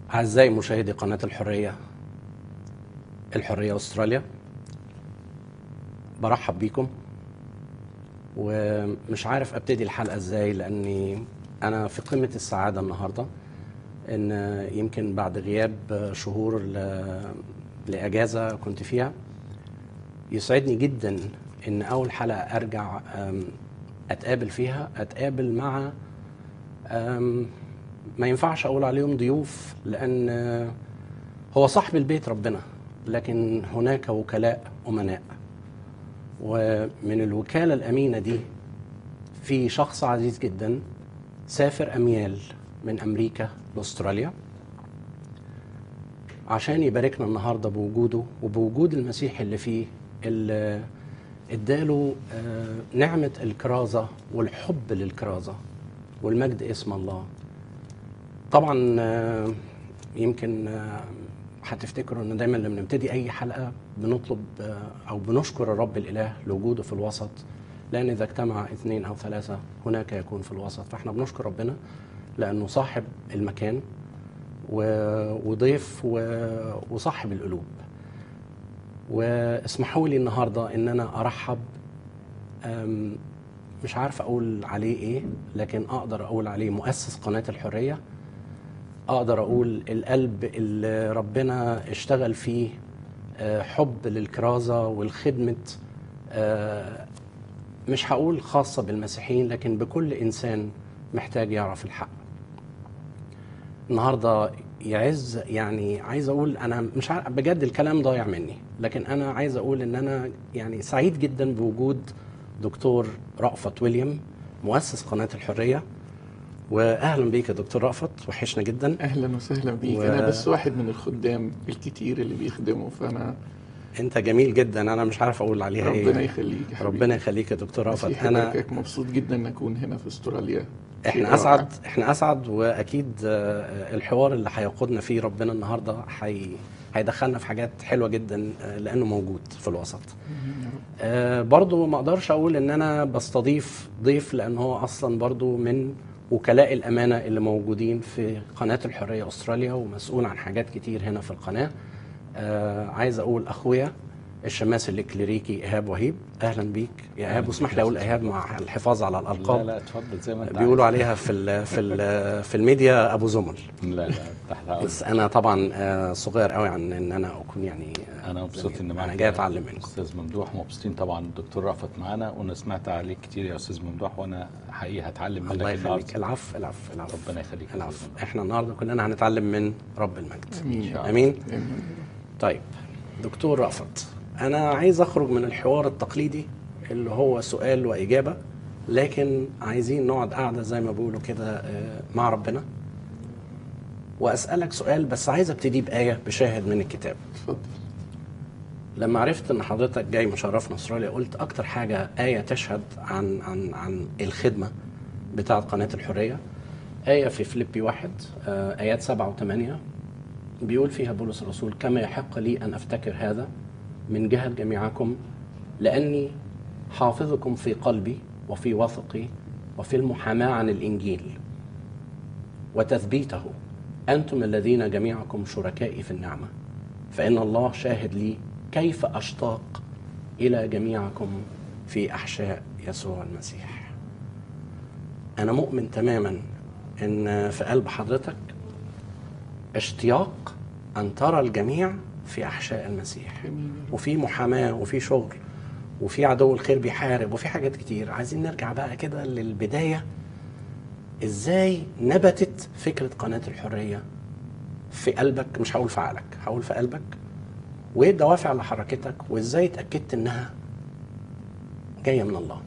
أعزائي مشاهدي قناة الحرية الحرية أستراليا برحب بيكم ومش عارف أبتدي الحلقة إزاي لأني أنا في قمة السعادة النهاردة إن يمكن بعد غياب شهور ل- لأجازة كنت فيها يسعدني جدا إن أول حلقة أرجع أم، أتقابل فيها أتقابل مع أم، ما ينفعش اقول عليهم ضيوف لان آه، هو صاحب البيت ربنا لكن هناك وكلاء امناء ومن الوكاله الامينه دي في شخص عزيز جدا سافر اميال من امريكا لاستراليا عشان يباركنا النهارده بوجوده وبوجود المسيح اللي فيه اللي اداله آه، نعمه الكرازه والحب للكرازه والمجد اسم الله طبعا آه، يمكن آه، هتفتكروا ان دايما لما نبتدي اي حلقه بنطلب آه، او بنشكر الرب الاله لوجوده في الوسط لان اذا اجتمع اثنين او ثلاثه هناك يكون في الوسط فاحنا بنشكر ربنا لانه صاحب المكان و- وضيف و- وصاحب القلوب واسمحوا لي النهارده ان انا ارحب أم، مش عارف اقول عليه ايه لكن اقدر اقول عليه مؤسس قناه الحريه اقدر اقول القلب اللي ربنا اشتغل فيه آه، حب للكرازه والخدمه آه، مش هقول خاصه بالمسيحيين لكن بكل انسان محتاج يعرف الحق النهارده يعز يعني عايز اقول انا مش عارف بجد الكلام ضايع مني لكن انا عايز اقول ان انا يعني سعيد جدا بوجود دكتور رأفت ويليام مؤسس قناه الحريه واهلا بيك يا دكتور رأفت وحشنا جدا اهلا وسهلا بيك و- و... انا بس واحد من الخدام الكتير اللي بيخدموا فانا انت جميل جدا انا مش عارف اقول عليها ربنا ايه يخليك يا حبيبي. ربنا يخليك يا دكتور رأفت مسيح انا يباركك. مبسوط جدا ان اكون هنا في استراليا شيء احنا رائع. اسعد احنا اسعد واكيد آه، الحوار اللي هيقودنا فيه ربنا النهارده هي هيدخلنا في حاجات حلوه جدا آه، لانه موجود في الوسط آه، برضو ما اقدرش اقول ان انا بستضيف ضيف لان هو اصلا برضو من وكلاء الامانه اللي موجودين في قناه الحريه استراليا ومسؤول عن حاجات كتير هنا في القناه آه، عايز اقول اخويا الشماس الكليريكي ايهاب وهيب اهلا بيك يا ايهاب واسمح لي اقول ايهاب مع الحفاظ على الالقاب لا لا اتفضل زي ما انت بيقولوا عايز. عليها في ال في ال في الميديا ابو زمل لا لا تحت امرك بس انا طبعا آه، صغير قوي عن ان انا اكون يعني آه، انا مبسوط ان معاك انا جاي اتعلم منكم استاذ ممدوح مبسوطين طبعا الدكتور رأفت معانا وانا سمعت عليك كتير يا استاذ ممدوح وانا حقيقي هتعلم منك الله يخليك النهارده العفو العفو العفو ربنا يخليك يا العفو أستاذ احنا النهارده كلنا هنتعلم من رب المجد امين يا رب. امين آمين. طيب دكتور رأفت انا عايز اخرج من الحوار التقليدي اللي هو سؤال واجابه لكن عايزين نقعد قاعده زي ما بيقولوا كده آه، مع ربنا واسالك سؤال بس عايز ابتدي بايه بشاهد من الكتاب اتفضل لما عرفت ان حضرتك جاي مشرفنا استراليا قلت اكتر حاجه ايه تشهد عن عن عن الخدمه بتاعه قناه الحريه ايه في فيليبي واحد آه، ايات سبعة وثمانية بيقول فيها بولس الرسول كما يحق لي ان افتكر هذا من جهه جميعكم لاني حافظكم في قلبي وفي وثقي وفي المحاماه عن الانجيل وتثبيته انتم الذين جميعكم شركائي في النعمه فان الله شاهد لي كيف اشتاق الى جميعكم في احشاء يسوع المسيح انا مؤمن تماما ان في قلب حضرتك اشتياق ان ترى الجميع في احشاء المسيح امين وفي محاماه وفي شغل وفي عدو الخير بيحارب وفي حاجات كتير عايزين نرجع بقى كده للبدايه ازاي نبتت فكره قناه الحريه في قلبك مش هقول في عقلك هقول في قلبك وايه الدوافع اللي حركتك وازاي اتاكدت انها جايه من الله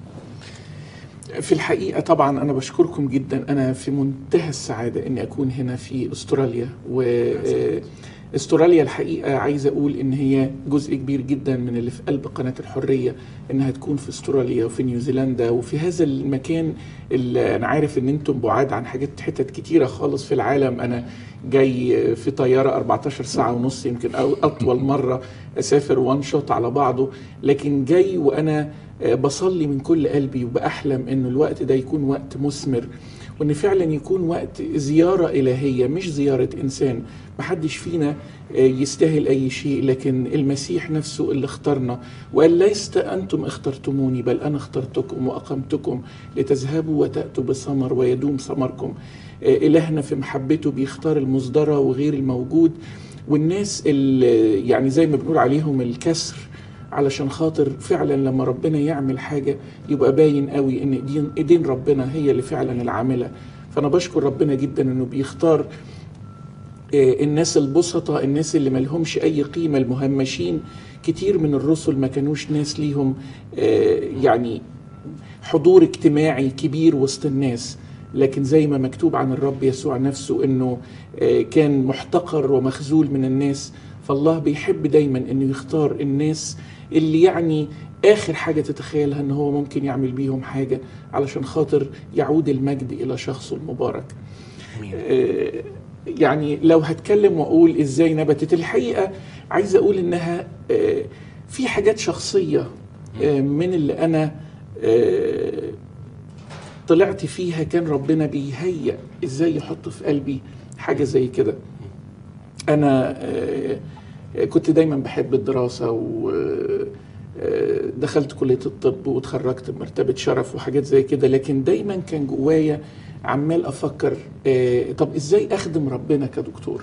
في الحقيقة طبعا أنا بشكركم جدا أنا في منتهى السعادة إني أكون هنا في أستراليا و آه، استراليا الحقيقة عايز أقول إن هي جزء كبير جدا من اللي في قلب قناة الحرية إنها تكون في استراليا وفي نيوزيلندا وفي هذا المكان اللي أنا عارف إن أنتم بعاد عن حاجات حتت كتيرة خالص في العالم أنا جاي في طيارة 14 ساعة ونص يمكن أو أطول مرة أسافر وان شوت على بعضه لكن جاي وأنا بصلي من كل قلبي وبأحلم إنه الوقت ده يكون وقت مثمر وان فعلا يكون وقت زياره الهيه مش زياره انسان محدش فينا آه، يستاهل اي شيء لكن المسيح نفسه اللي اختارنا وقال ليست انتم اخترتموني بل انا اخترتكم واقمتكم لتذهبوا وتاتوا بثمر ويدوم ثمركم آه، الهنا في محبته بيختار المصدره وغير الموجود والناس اللي يعني زي ما بنقول عليهم الكسر علشان خاطر فعلا لما ربنا يعمل حاجة يبقى باين قوي ان ايدين, ايدين ربنا هي اللي فعلا العاملة فانا بشكر ربنا جدا انه بيختار آه، الناس البسطة الناس اللي ملهمش اي قيمة المهمشين كتير من الرسل ما كانوش ناس ليهم آه، يعني حضور اجتماعي كبير وسط الناس لكن زي ما مكتوب عن الرب يسوع نفسه انه آه، كان محتقر ومخذول من الناس فالله بيحب دايما انه يختار الناس اللي يعني اخر حاجه تتخيلها ان هو ممكن يعمل بيهم حاجه علشان خاطر يعود المجد الى شخصه المبارك امين آه، يعني لو هتكلم واقول ازاي نبتت الحقيقه عايز اقول انها آه، في حاجات شخصيه آه، من اللي انا آه، طلعت فيها كان ربنا بيهيأ ازاي يحط في قلبي حاجه زي كده انا آه، كنت دايما بحب الدراسه و آه، دخلت كليه الطب وتخرجت بمرتبه شرف وحاجات زي كده لكن دايما كان جوايا عمال افكر آه، طب ازاي اخدم ربنا كدكتور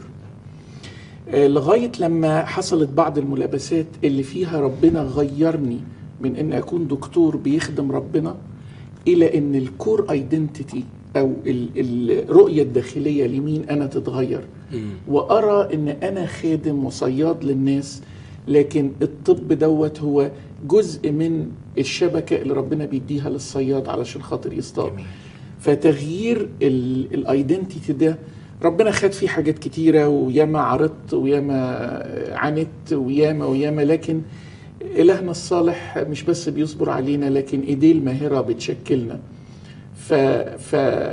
آه، لغايه لما حصلت بعض الملابسات اللي فيها ربنا غيرني من ان اكون دكتور بيخدم ربنا الى ان الكور ايدنتيتي او ال- الرؤيه الداخليه لمين انا تتغير وارى ان انا خادم وصياد للناس لكن الطب دوت هو جزء من الشبكه اللي ربنا بيديها للصياد علشان خاطر يصطاد جميل. فتغيير الايدنتيتي ده ربنا خد فيه حاجات كتيره وياما عرضت وياما عانيت وياما وياما لكن الهنا الصالح مش بس بيصبر علينا لكن ايديه الماهره بتشكلنا ف ف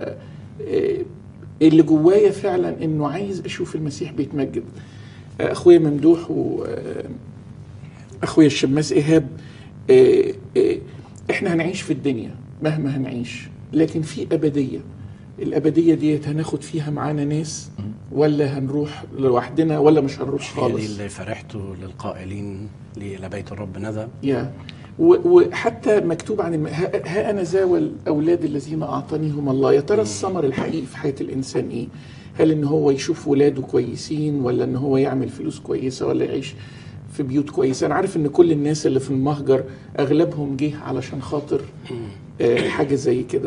آه، اللي جوايا فعلا انه عايز اشوف المسيح بيتمجد آه، اخويا ممدوح و آه، اخويا الشماس ايهاب آه، آه، احنا هنعيش في الدنيا مهما هنعيش لكن في ابديه الابديه ديت هناخد فيها معانا ناس ولا هنروح لوحدنا ولا مش هنروح هي دي خالص اللي فرحته للقائلين لبيت الرب ندى يا و- وحتى مكتوب عن الم... ها ها انا ذا والاولاد الذين اعطانيهم الله يا ترى الثمر الحقيقي في حياه الانسان ايه؟ هل ان هو يشوف ولاده كويسين ولا ان هو يعمل فلوس كويسه ولا يعيش في بيوت كويسه؟ انا عارف ان كل الناس اللي في المهجر اغلبهم جه علشان خاطر آه، حاجه زي كده.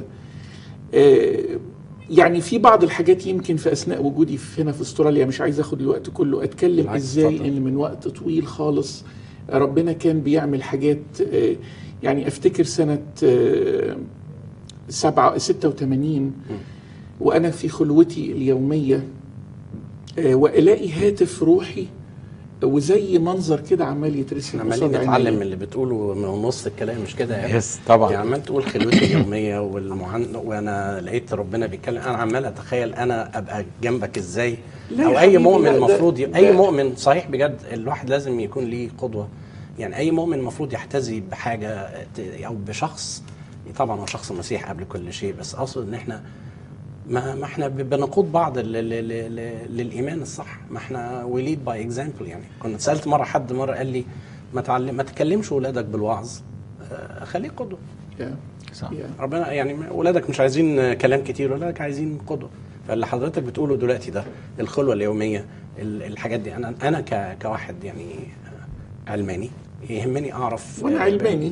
آه، يعني في بعض الحاجات يمكن في اثناء وجودي في هنا في استراليا مش عايز اخد الوقت كله اتكلم بالعكس، ازاي اتفضل. ان من وقت طويل خالص ربنا كان بيعمل حاجات آه، يعني افتكر سنه آه، سبعة 86 وانا في خلوتي اليوميه آه، والاقي هاتف روحي وزي منظر كده عمال يترسم احنا عمالين قصاد نتعلم من عينيا. اللي بتقوله من نص الكلام مش كده يا يس طبعا يعني عمال تقول خلوتي اليوميه والمعن وانا لقيت ربنا بيتكلم انا عمال اتخيل انا ابقى جنبك ازاي لا او يا اي حبيبي، مؤمن لا، ده- المفروض ي... ده- اي مؤمن صحيح بجد الواحد لازم يكون ليه قدوه يعني اي مؤمن المفروض يحتذي بحاجه ت- او بشخص طبعا هو شخص المسيح قبل كل شيء بس اقصد ان احنا ما ما احنا ب- بنقود بعض ل- ل- ل- ل- للايمان الصح ما احنا وي ليد باي اكزامبل يعني كنت سالت مره حد مره قال لي ما تعلم ما تكلمش ولادك بالوعظ آه، خليه قدوه يا- صح يا. ربنا يعني ولادك مش عايزين كلام كتير ولادك عايزين قدوه فاللي حضرتك بتقوله دلوقتي ده الخلوه اليوميه ال- الحاجات دي انا انا ك- كواحد يعني علماني يهمني اعرف وانا علماني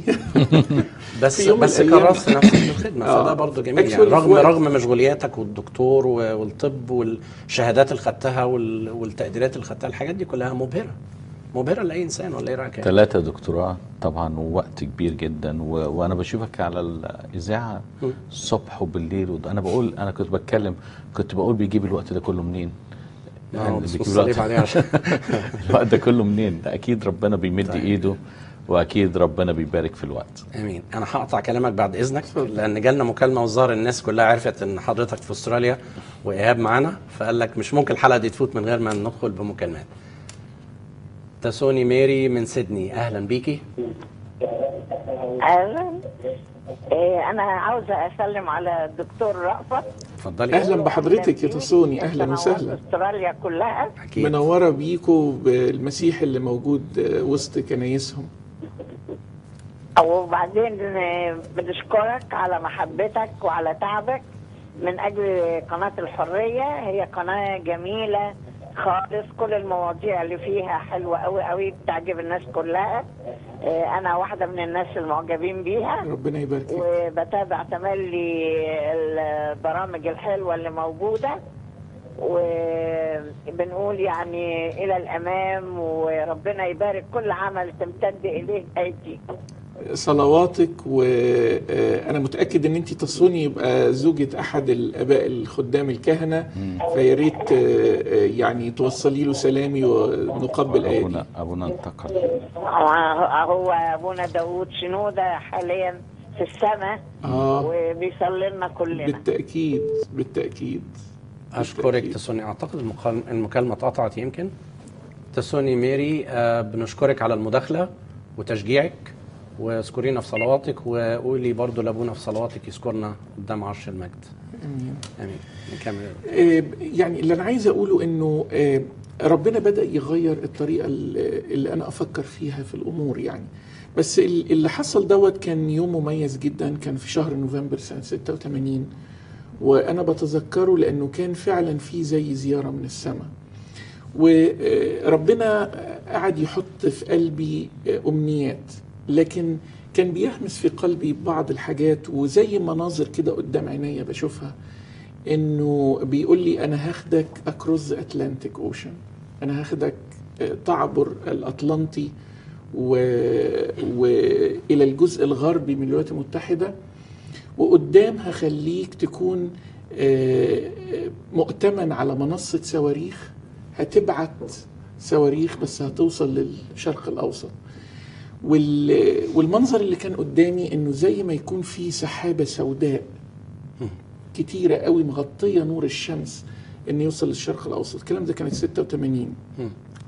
بس في يوم من بس الأيام- كرست نفسك للخدمه آه. فده برضه جميل يعني Actually في رغم وقت- رغم مشغولياتك والدكتور و- والطب والشهادات اللي خدتها وال- والتقديرات اللي خدتها الحاجات دي كلها مبهره مبهره لاي انسان ولا ايه رايك يعني؟ ثلاثة دكتوراه طبعا ووقت كبير جدا و... وانا بشوفك على الاذاعه م. الصبح وبالليل وده انا بقول انا كنت بتكلم كنت بقول بيجيب الوقت ده كله منين؟ اه يعني بس بيجيب بص عليه بعدين عشان الوقت ده كله منين؟ ده اكيد ربنا بيمد طيب. ايده واكيد ربنا بيبارك في الوقت امين انا هقطع كلامك بعد اذنك لان جالنا مكالمه والظاهر الناس كلها عرفت ان حضرتك في استراليا وايهاب معانا فقال لك مش ممكن الحلقه دي تفوت من غير ما ندخل بمكالمات تاسوني ميري من سيدني اهلا بيكي اهلا إيه انا عاوزه اسلم على الدكتور رأفت اتفضلي أهلا بحضرتك يا تصوني أهلا سنوات وسهلا استراليا كلها اكيد منورة بيكوا بالمسيح اللي موجود وسط كنايسهم وبعدين آه، بنشكرك على محبتك وعلى تعبك من اجل قناه الحريه هي قناه جميله خالص كل المواضيع اللي فيها حلوه قوي قوي بتعجب الناس كلها آه، انا واحده من الناس المعجبين بيها ربنا يبارك فيك وبتابع تملي البرامج الحلوه اللي موجوده وبنقول يعني الى الامام وربنا يبارك كل عمل تمتد اليه ايديكم صلواتك وانا متاكد ان انت تصوني يبقى زوجة احد الاباء الخدام الكهنه فيا ريت آه، آه، يعني توصلي له سلامي ونقبل ايدي ابونا ابونا انتقل هو ابونا داوود شنوده حاليا في السماء اه وبيصلي لنا كلنا بالتاكيد بالتاكيد اشكرك بالتأكيد. تسوني اعتقد المقال- المكالمه اتقطعت يمكن تسوني ميري آه، بنشكرك على المداخله وتشجيعك واذكرينا في صلواتك وقولي برضو لابونا في صلواتك يذكرنا قدام عرش المجد امين امين نكمل آه، يعني اللي انا عايز اقوله انه آه، ربنا بدا يغير الطريقه اللي اللي انا افكر فيها في الامور يعني بس ال- اللي حصل دوت كان يوم مميز جدا كان في شهر نوفمبر سنه 86 وانا بتذكره لانه كان فعلا في زي زياره من السماء وربنا قعد يحط في قلبي امنيات لكن كان بيهمس في قلبي بعض الحاجات وزي مناظر كده قدام عينيا بشوفها انه بيقول لي انا هاخدك اكروس اتلانتيك اوشن انا هاخدك آه، تعبر الاطلنطي و... والى الجزء الغربي من الولايات المتحده وقدام هخليك تكون آه، مؤتمن على منصه صواريخ هتبعت صواريخ بس هتوصل للشرق الاوسط وال... والمنظر اللي كان قدامي انه زي ما يكون في سحابه سوداء كتيرة قوي مغطية نور الشمس ان يوصل للشرق الاوسط الكلام ده كانت 86 مم.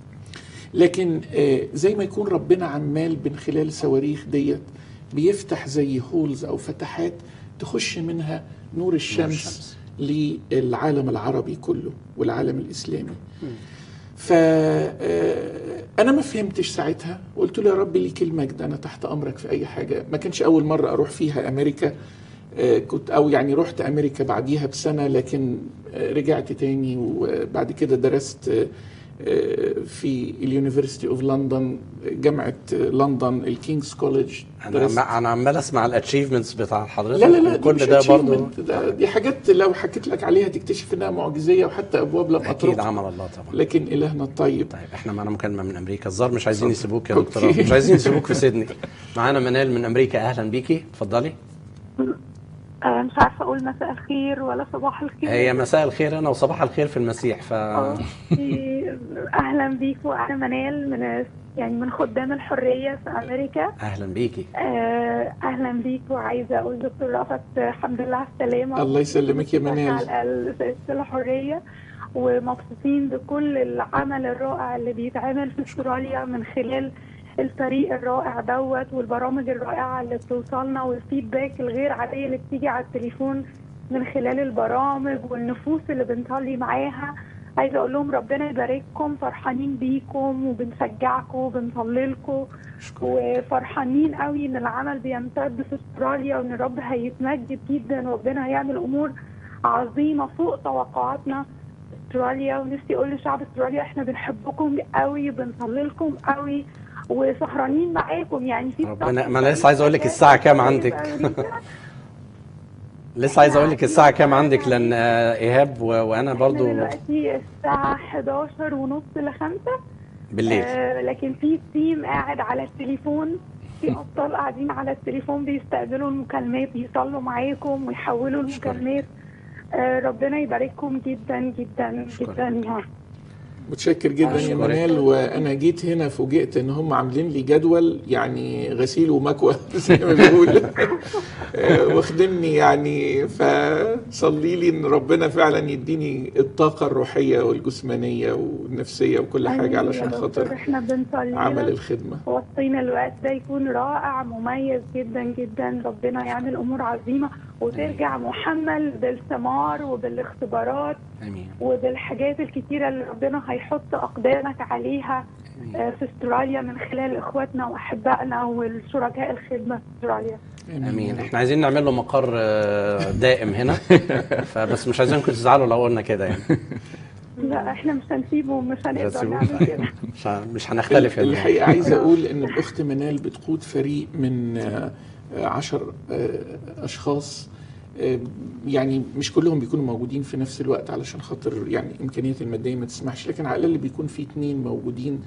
لكن آه، زي ما يكون ربنا عمال من خلال الصواريخ ديت بيفتح زي هولز او فتحات تخش منها نور الشمس, الشمس. للعالم العربي كله والعالم الاسلامي ف آه، انا ما فهمتش ساعتها قلت له يا رب ليك المجد انا تحت امرك في اي حاجه ما كانش اول مره اروح فيها امريكا آه، كنت او يعني رحت امريكا بعديها بسنه لكن آه، رجعت تاني وبعد كده درست آه، آه، في اليونيفرسيتي اوف لندن جامعه آه، لندن الكينجز كوليدج انا عم- انا عمال اسمع الاتشيفمنتس بتاع حضرتك لا لا لا دي كل مش ده برضو achievement، ده دي حاجات لو حكيت لك عليها تكتشف انها معجزيه وحتى ابواب لم اكيد اطرقها عمل الله طبعا لكن الهنا الطيب طيب احنا معانا مكالمه من امريكا الظاهر مش عايزين اتفضل. يسيبوك يا أوكي. دكتور مش عايزين يسيبوك في سيدني معانا منال من امريكا اهلا بيكي اتفضلي آه، مش عارفة أقول مساء الخير ولا صباح الخير هي مساء الخير انا وصباح الخير في المسيح ف آه، في- أهلا بيكوا أنا منال من يعني من خدام الحرية في أمريكا اهلا بيكي آه، أهلا بيكوا عايزة أقول دكتور رأفت آه، الحمد لله على السلامة الله يسلمك يا على منال الأقل في الحرية ومبسوطين بكل العمل الرائع اللي بيتعمل في استراليا من خلال الفريق الرائع دوت والبرامج الرائعة اللي بتوصلنا والفيدباك الغير عادية اللي بتيجي على التليفون من خلال البرامج والنفوس اللي بنصلي معاها عايزة أقول لهم ربنا يبارككم فرحانين بيكم وبنشجعكم وبنصلي لكم شكرا وفرحانين قوي ان العمل بيمتد في استراليا وان الرب هيتمجد جدا وربنا هيعمل امور عظيمه فوق توقعاتنا في استراليا ونفسي اقول لشعب استراليا احنا بنحبكم قوي وبنصلي لكم قوي وسهرانين معاكم يعني في ربنا- ما أنا لسه عايز أقول لك الساعة كام عندك؟ لسه عايز اقول لك الساعه كام عندك لان آه، ايهاب و- وانا احنا برضو دلوقتي الساعة 11 ونص لخمسة بالليل آه لكن في تيم قاعد على التليفون في ابطال قاعدين على التليفون بيستقبلوا المكالمات بيصلوا معاكم ويحولوا المكالمات آه ربنا يبارككم جدا جدا شكراً. جدا يا متشكر جدا يا أشكرك. منال وانا جيت هنا فوجئت ان هم عاملين لي جدول يعني غسيل ومكوى زي ما بيقول آه، واخدني يعني فصلي لي ان ربنا فعلا يديني الطاقه الروحيه والجسمانيه والنفسيه وكل حاجه آمين يا علشان دكتور، خاطر احنا بنصلي عمل لك الخدمه وسطينا الوقت ده يكون رائع مميز جدا جدا ربنا يعمل امور عظيمه وترجع محمل بالثمار وبالاختبارات امين وبالحاجات الكتيرة اللي ربنا هيحط أقدامك عليها آه، في استراليا من خلال إخواتنا وأحبائنا والشركاء الخدمة في استراليا امين احنا عايزين نعمل له مقر آه، دائم هنا فبس مش عايزينكم تزعلوا لو قلنا كده يعني لا احنا مش هنسيبه ومش هنقدر هتسيبوه؟ نعمل كده مش ه- مش هنختلف يعني الحقيقه عايز اقول ان الاخت منال بتقود فريق من آه، آه، عشر آه، اشخاص آه، يعني مش كلهم بيكونوا موجودين في نفس الوقت علشان خاطر يعني امكانيات الماديه ما تسمحش لكن على الاقل بيكون في اتنين موجودين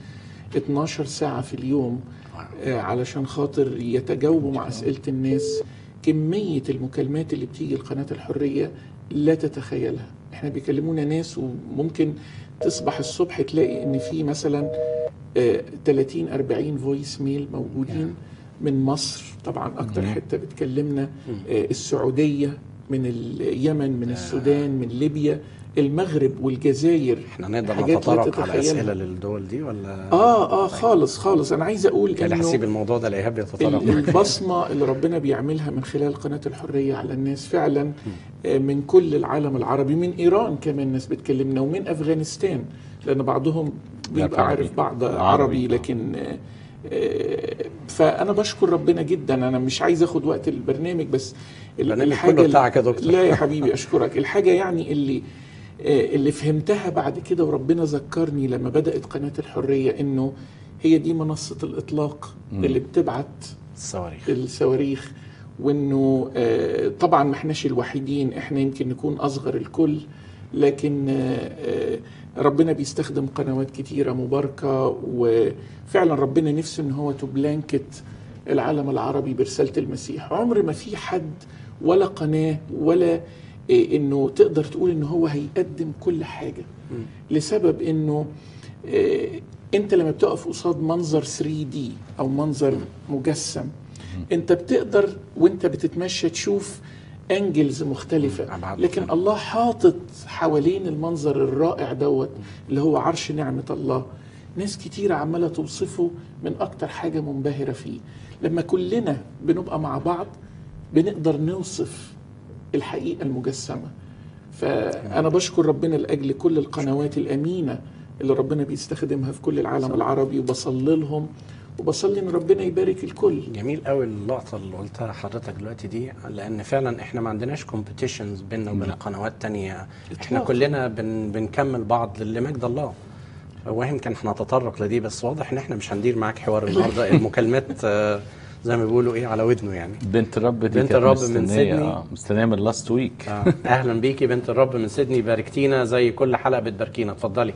12 ساعه في اليوم آه، علشان خاطر يتجاوبوا مع اسئله الناس كميه المكالمات اللي بتيجي لقناه الحريه لا تتخيلها احنا بيكلمونا ناس وممكن تصبح الصبح تلاقي ان في مثلا آه، 30 40 فويس ميل موجودين من مصر طبعا اكتر حته بتكلمنا آه، السعوديه من اليمن من السودان من ليبيا المغرب والجزائر احنا نقدر حاجات لا نتطرق على تتخيلها. اسئله للدول دي ولا اه اه خالص خالص انا عايز اقول كان انه حسيب الموضوع ده الايهاب يتطرق ال- معاك. البصمة اللي ربنا بيعملها من خلال قناة الحرية على الناس فعلا آه، من كل العالم العربي من إيران كمان ناس بتكلمنا ومن أفغانستان لأن بعضهم بيبقى عربي. عارف بعض عربي. عربي لكن آه، آه، فأنا بشكر ربنا جدا أنا مش عايز أخد وقت البرنامج بس ال- البرنامج كله ال- بتاعك يا دكتور. لا يا حبيبي أشكرك الحاجة يعني اللي آه، اللي فهمتها بعد كده وربنا ذكرني لما بدأت قناة الحرية إنه هي دي منصة الإطلاق اللي بتبعت الصواريخ الصواريخ وانه آه، طبعا ما احناش الوحيدين احنا يمكن نكون اصغر الكل لكن آه، آه، ربنا بيستخدم قنوات كتيرة مباركة وفعلا ربنا نفسه ان هو تبلانكت العالم العربي برسالة المسيح عمر ما في حد ولا قناة ولا آه، انه تقدر تقول ان هو هيقدم كل حاجة لسبب انه آه، انت لما بتقف قصاد منظر 3 دي او منظر مجسم انت بتقدر وانت بتتمشى تشوف انجلز مختلفة أبعاد لكن مختلفة. الله حاطط حوالين المنظر الرائع دوت اللي هو عرش نعمة الله ناس كتيرة عمالة توصفه من أكتر حاجة منبهرة فيه لما كلنا بنبقى مع بعض بنقدر نوصف الحقيقة المجسمة فأنا بشكر ربنا لأجل كل القنوات الأمينة اللي ربنا بيستخدمها في كل العالم العربي وبصلي لهم وبصلي ان ربنا يبارك الكل جميل قوي اللقطه اللي قلتها حضرتك دلوقتي دي لان فعلا احنا ما عندناش كومبيتيشنز بيننا وبين قنوات تانية احنا إطلاقاً. كلنا بن بنكمل بعض لمجد الله ويمكن هنتطرق لدي بس واضح ان احنا مش هندير معاك حوار النهارده المكالمات آه، زي ما بيقولوا ايه على ودنه يعني بنت الرب دي بنت كانت الرب من مستنية- سيدني. آه، مستنيه من لاست ويك آه، اهلا بيكي بنت الرب من سيدني باركتينا زي كل حلقه بتباركينا اتفضلي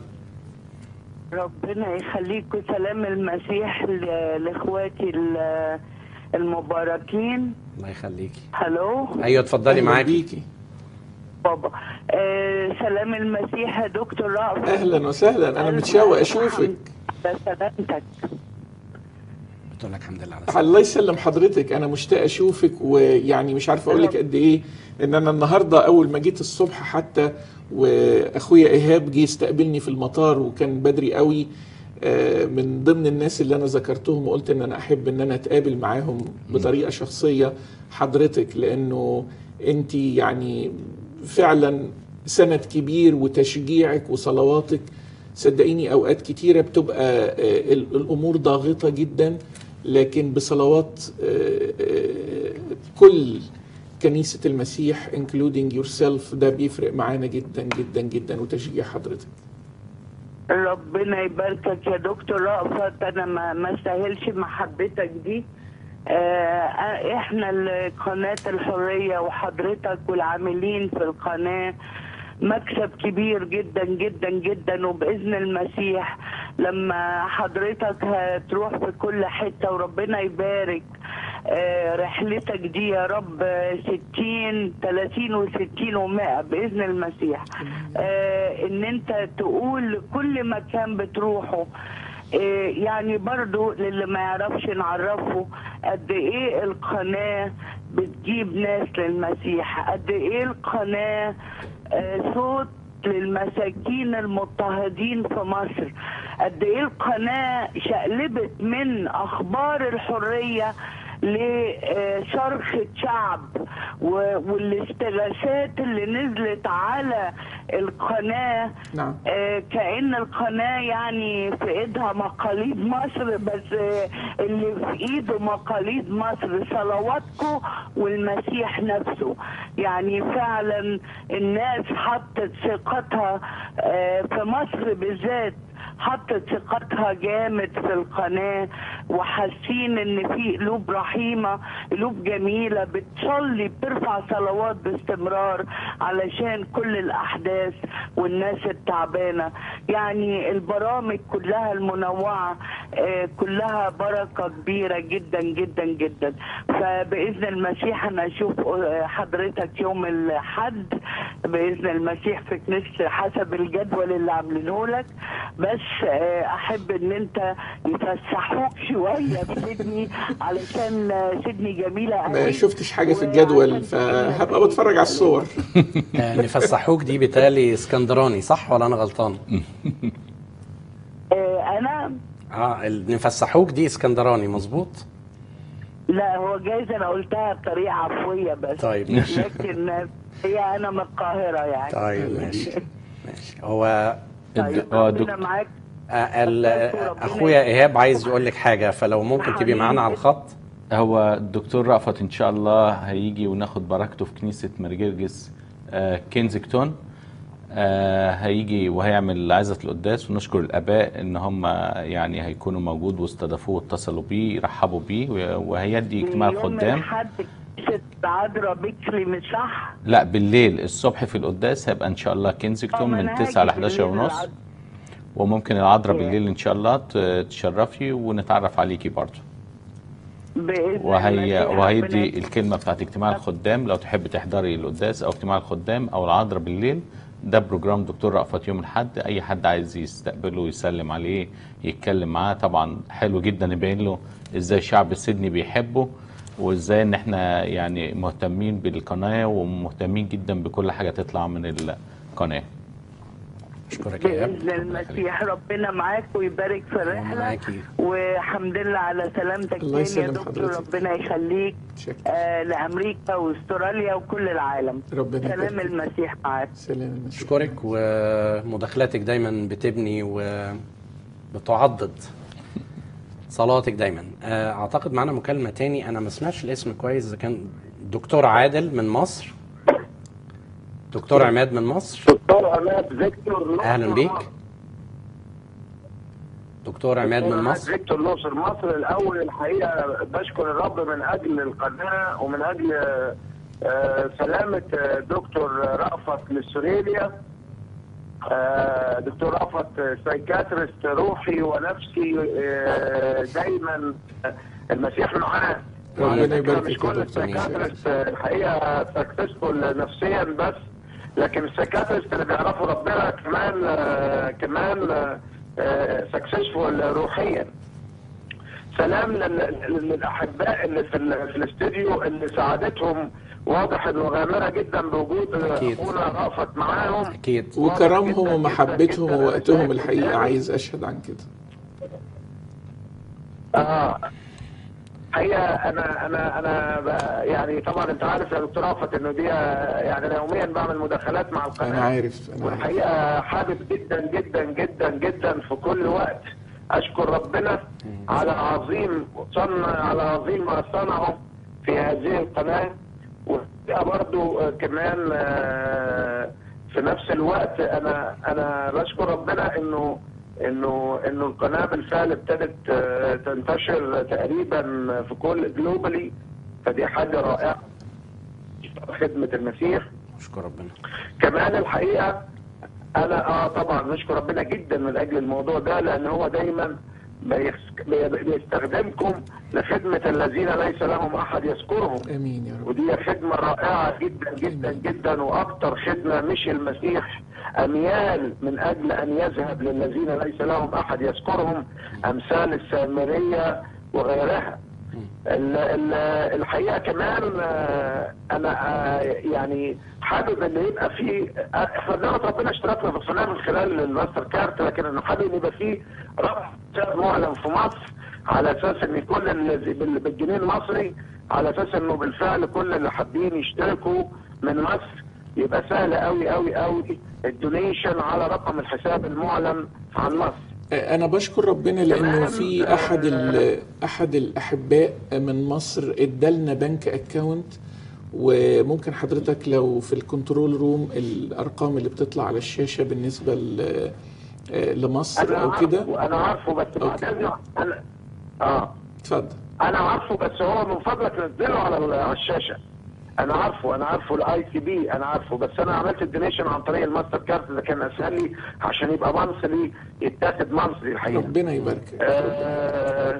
ربنا يخليكم سلام المسيح ل- لاخواتي ال- المباركين الله يخليكي هلو ايوه اتفضلي أهلاً معاكي بيكي بابا آه سلام المسيح يا دكتور رأفت اهلا وسهلا انا ألف متشوق ألف اشوفك حمد بسلامتك بتقول لك الحمد لله على سلامتك. الله يسلم حضرتك انا مشتاق اشوفك ويعني مش عارف اقول لك قد ايه ان انا النهارده اول ما جيت الصبح حتى واخويا ايهاب جه استقبلني في المطار وكان بدري قوي آه، من ضمن الناس اللي انا ذكرتهم وقلت ان انا احب ان انا اتقابل معاهم بطريقه شخصيه حضرتك لانه انت يعني فعلا سند كبير وتشجيعك وصلواتك صدقيني اوقات كتيره بتبقى آه، ال- الامور ضاغطه جدا لكن بصلوات آه، آه، كل كنيسه المسيح including yourself ده بيفرق معانا جدا جدا جدا وتشجيع حضرتك ربنا يباركك يا دكتور رأفت انا ما ما استاهلش محبتك دي آه احنا ال- قناة الحرية وحضرتك والعاملين في القناة مكسب كبير جدا جدا جدا وبإذن المسيح لما حضرتك هتروح في كل حتة وربنا يبارك آه، رحلتك دي يا رب آه، 60 30 و60 و100 باذن المسيح آه، ان انت تقول لكل مكان بتروحه آه، يعني برضو للي ما يعرفش نعرفه قد ايه القناه بتجيب ناس للمسيح قد ايه القناه آه، صوت للمساكين المضطهدين في مصر قد ايه القناه شقلبت من اخبار الحريه لشرخة شعب و- والاستغاثات اللي نزلت على القناة نعم آه، كأن القناة يعني في ايدها مقاليد مصر بس آه، اللي في ايده مقاليد مصر صلواتكم والمسيح نفسه يعني فعلا الناس حطت ثقتها آه، في مصر بالذات حطت ثقتها جامد في القناة وحاسين ان في قلوب رحيمة قلوب جميلة بتصلي بترفع صلوات باستمرار علشان كل الاحداث والناس التعبانة يعني البرامج كلها المنوعة آه، كلها بركة كبيرة جدا جدا جدا فبإذن المسيح أنا أشوف آه، حضرتك يوم الحد بإذن المسيح في كنيسة حسب الجدول اللي عاملينه لك بس آه، أحب إن أنت يفسحوك شوية في سيدني علشان آه، سيدني جميلة ما قوي شفتش حاجة في الجدول وعشان فهبقى بتفرج على الصور آه، نفسحوك دي بتالي اسكندراني صح ولا انا غلطان؟ آه، أنا اه ال- نفسحوك دي اسكندراني مظبوط؟ لا هو جايز أنا قلتها بطريقة عفوية بس طيب ماشي لكن آه، هي أنا من القاهرة يعني طيب ماشي ماشي هو طيب هو ربنا دك- معاك آه، ال- اخويا ايهاب عايز يقول لك حاجه فلو ممكن تبقي معانا على الخط هو الدكتور رأفت ان شاء الله هيجي وناخد بركته في كنيسة مرجرجس آه، كينزكتون آه، هيجي وهيعمل عزة القداس ونشكر الآباء إن هم يعني هيكونوا موجود واستضافوه واتصلوا بيه يرحبوا بيه وهيدي اجتماع يوم الخدام الحد ست عذرا بكري مش صح؟ لا بالليل الصبح في القداس هيبقى إن شاء الله آه، كينزكتون ما من أنا 9 ل هاجي 11 بالليل ونص العذراء. وممكن العذراء بالليل إن شاء الله ت- تشرفي ونتعرف عليكي برضه بإذن وهي المسيح وهيدي ربنا الكلمه بتاعت اجتماع الخدام لو تحب تحضري القداس او اجتماع الخدام او العذراء بالليل ده بروجرام دكتور رأفت يوم الاحد اي حد عايز يستقبله ويسلم عليه يتكلم معاه طبعا حلو جدا يبين له ازاي شعب السيدني بيحبه وازاي ان احنا يعني مهتمين بالقناه ومهتمين جدا بكل حاجه تطلع من القناه اشكرك يا ايهاب بإذن المسيح ربنا معاك ويبارك في الرحلة معاكي. والحمد لله على سلامتك الله تاني يا يسلم دكتور حضرتك. ربنا يخليك شكرا آه لأمريكا واستراليا وكل العالم ربنا سلام يبارك فيك. المسيح معاك سلام المسيح اشكرك ومداخلاتك دايما بتبني وبتعضد صلاتك دايما آه، اعتقد معانا مكالمه تاني انا ما سمعتش الاسم كويس اذا كان دكتور عادل من مصر دكتور عماد من مصر دكتور عماد فيكتور اهلا بيك دكتور عماد من مصر فيكتور ناصر مصر الاول الحقيقه بشكر الرب من اجل القناه ومن اجل آه، سلامه آه، دكتور رأفت للسوريليا آه، دكتور رأفت سايكاتريست روحي ونفسي آه، دايما المسيح معاه ربنا يبارك مش فيك يا كل دكتور. السايكاتريست الحقيقه سكسسفول نفسيا بس لكن السايكاتريست اللي بيعرفوا ربنا كمان آه، كمان سكسسفول روحيا سلام لل- لل- للاحباء اللي في ال- في الاستديو اللي سعادتهم واضح انه غامره جدا بوجود أكيد. اخونا رأفت معاهم اكيد وكرمهم جداً ومحبتهم جداً ووقتهم جداً. الحقيقة عايز أشهد عن كده اه حقيقة أنا أنا أنا ب- يعني طبعا أنت عارف يا دكتور رأفت إنه دي آه، يعني أنا يوميا بعمل مداخلات مع القناة أنا عارف أنا عارف والحقيقه حابب جدا جدا جدا جدا في كل وقت اشكر ربنا على عظيم صنع على عظيم ما صنعه في هذه القناه والحقيقه برضو آه، كمان آه، في نفس الوقت انا انا بشكر ربنا انه انه انه القناه بالفعل ابتدت آه، تنتشر تقريبا في كل جلوبالي فدي حاجه رائعه خدمه المسيح اشكر ربنا كمان الحقيقه انا اه طبعا نشكر ربنا جدا من اجل الموضوع ده لان هو دايما بيس- بي- بيستخدمكم لخدمه الذين ليس لهم احد يذكرهم آمين يا رب ودي خدمة رائعة جدا جدا جدا وأكثر خدمة مش المسيح أميال من أجل أن يذهب للذين ليس لهم أحد يذكرهم أمثال السامرية وغيرها ال- ال- الحقيقة كمان آه، أنا آه، يعني حابب إن يبقى في آه، إحنا بنعرف ربنا اشتركنا في القناة من خلال الماستر كارت لكن أنا حابب إن يبقى في رفع معلن في مصر على اساس ان كل اللي بال- بالجنيه المصري على اساس انه بالفعل كل اللي حابين يشتركوا من مصر يبقى سهل قوي قوي قوي الدونيشن على رقم الحساب المعلن عن مصر انا بشكر ربنا لانه في احد ال- احد الاحباء من مصر ادالنا بنك اكاونت وممكن حضرتك لو في الكنترول روم الارقام اللي بتطلع على الشاشه بالنسبه ل- آه، لمصر انا او كده عارفه انا عارفه بس أوكي. بعدين انا اه اتفضل انا عارفه بس هو من فضلك نزله على ال- على الشاشه انا عارفه انا عارفه الاي سي بي انا عارفه بس انا عملت الدونيشن عن طريق الماستر كارد ده كان اسهل لي عشان يبقى مصري يتاخد مصري الحقيقه ربنا يباركك آه،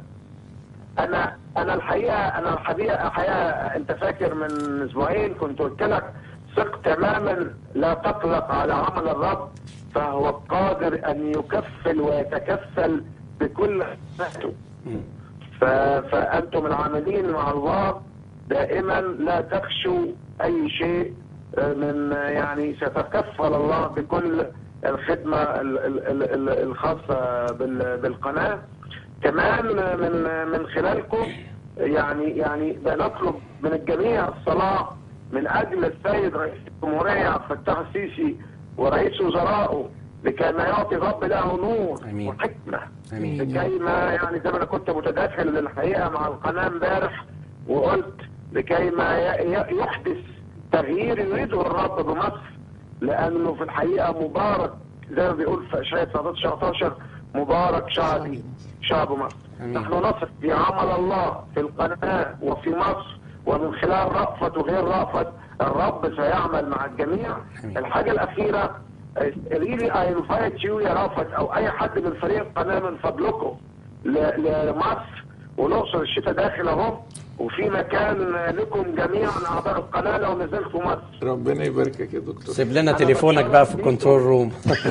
انا انا الحقيقه انا الحقيقه الحقيقه انت فاكر من اسبوعين كنت قلت لك ثق تماما لا تقلق على عمل الرب فهو قادر ان يكفل ويتكفل بكل خدمته ف- فانتم العاملين مع الله دائما لا تخشوا اي شيء آه، من آه، يعني سيتكفل الله بكل الخدمه ال- ال- ال- ال- الخاصه بال- بالقناه كمان من من خلالكم يعني يعني بنطلب من الجميع الصلاه من اجل السيد رئيس الجمهوريه عبد الفتاح السيسي ورئيس وزرائه لكي ما يعطي الرب له نور آمين. وحكمه امين لكي ما يعني زي ما انا كنت متداخل للحقيقه مع القناه امبارح وقلت لكي ما ي- ي- يحدث تغيير يريده الرب بمصر لانه في الحقيقه مبارك زي ما بيقول في اشعياء 19 مبارك شعبي شعب مصر آمين. نحن نثق في عمل الله في القناه وفي مصر ومن خلال رأفت وغير رأفت الرب سيعمل مع الجميع آمين. الحاجه الاخيره ريلي اي انفايت يو يا رافت او اي حد من فريق القناه من فضلكم ل- لمصر والاقصر الشتاء داخل اهو وفي مكان لكم جميعا اعضاء القناه لو نزلتوا مصر ربنا يباركك يا دكتور سيب لنا تليفونك بقى في الكنترول روم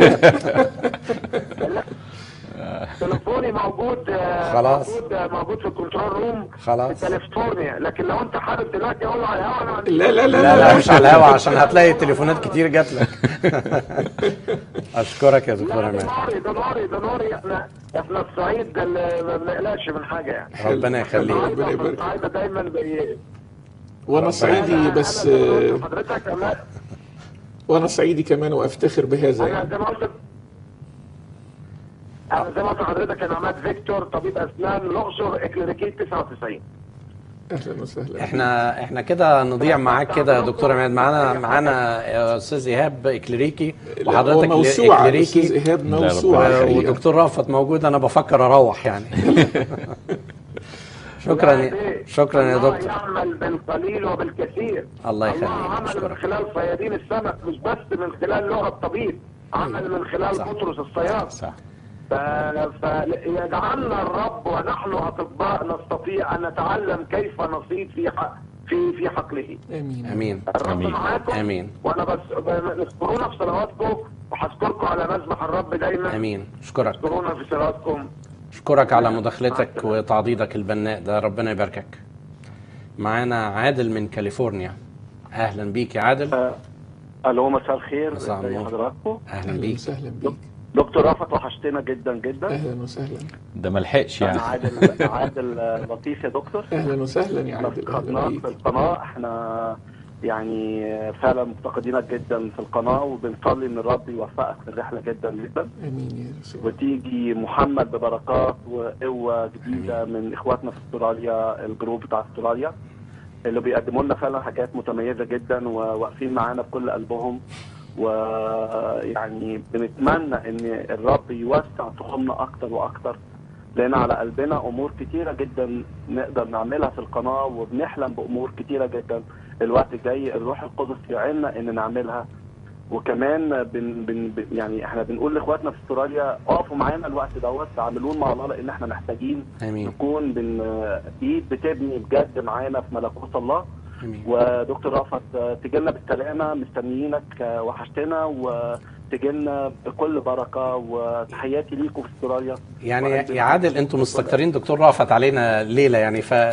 تليفوني موجود آه، خلاص. موجود آه، موجود في الكنترول روم خلاص. في كاليفورنيا لكن لو انت حابب دلوقتي اقول على الهواء انا ما عنديش لا لا لا لا لا مش على الهوا عشان هتلاقي تليفونات كتير جات لك اشكرك يا دكتور لا عماد دولاري دولاري دولاري احنا احنا الصعيد اللي ما بنقلقش من حاجه يعني ربنا يخليك ربنا يبارك. الصعيد دايما بي... وانا صعيدي بس أنا- أنا آه، بقول لحضرتك أنا- وانا صعيدي كمان وافتخر بهذا انا يعني زي ما قلت انا زي ما قلت لحضرتك انا عماد فيكتور طبيب اسنان الاقصر اكلينيكيه 99 اهلا وسهلا احنا احنا كده نضيع معاك كده يا دكتور عماد معانا معانا يا استاذ ايهاب اكليريكي لا، هو وحضرتك موسوعة اكليريكي الاستاذ ايهاب لا، موسوعة ربنا الحقيقة. ودكتور رافت موجود انا بفكر اروح يعني شكرا شكرا يا الله دكتور يعمل بالقليل وبالكثير الله يخليك، الله عمل من أشكرك. خلال صيادين السمك مش بس من خلال لغه الطبيب عمل من خلال صح. بطرس الصياد صح ف... فيجعلنا الرب ونحن اطباء نستطيع ان نتعلم كيف نصيد في ح... في في حقله امين امين الرب آمين. معاكم آمين. وانا بس اذكرونا في صلواتكم وهذكركم على مذبح الرب دايما امين اشكرك اذكرونا في صلواتكم اشكرك على مداخلتك وتعضيدك البناء ده ربنا يباركك معانا عادل من كاليفورنيا اهلا بيك يا عادل الو مساء الخير مساء ازي النور. حضراتكم اهلا اهلا بيك وسهلا بيك دكتور رافت وحشتنا جدا جدا اهلا وسهلا ده ملحقش انا يعني عادل عادل لطيف يا دكتور اهلا وسهلا يا احنا عادل اهلا افتقدناك بيك في القناه احنا يعني فعلا مفتقدينك جدا في القناه وبنصلي ان الرب يوفقك في الرحله جدا جدا امين يا رسول وتيجي محمد ببركات وقوه جديده من اخواتنا في استراليا الجروب بتاع استراليا اللي بيقدموا لنا فعلا حاجات متميزه جدا وواقفين معانا بكل قلبهم ويعني بنتمنى ان الرب يوسع تخمنا اكتر واكتر لان على قلبنا امور كتيره جدا نقدر نعملها في القناه وبنحلم بامور كتيره جدا الوقت الجاي الروح القدس يعيننا ان نعملها وكمان بن بن بن- يعني احنا بنقول لاخواتنا في استراليا اقفوا معانا الوقت دوت تعاملون مع الله لان احنا محتاجين امين نكون بن ايد بتبني بجد معانا في ملكوت الله امين ودكتور رأفت آه، تجيلنا بالسلامة مستنيينك آه، وحشتنا وتجيلنا بكل بركة وتحياتي ليكم في استراليا يعني وقلب يا عادل انتم مستكترين دكتور رافت علينا ليله يعني ف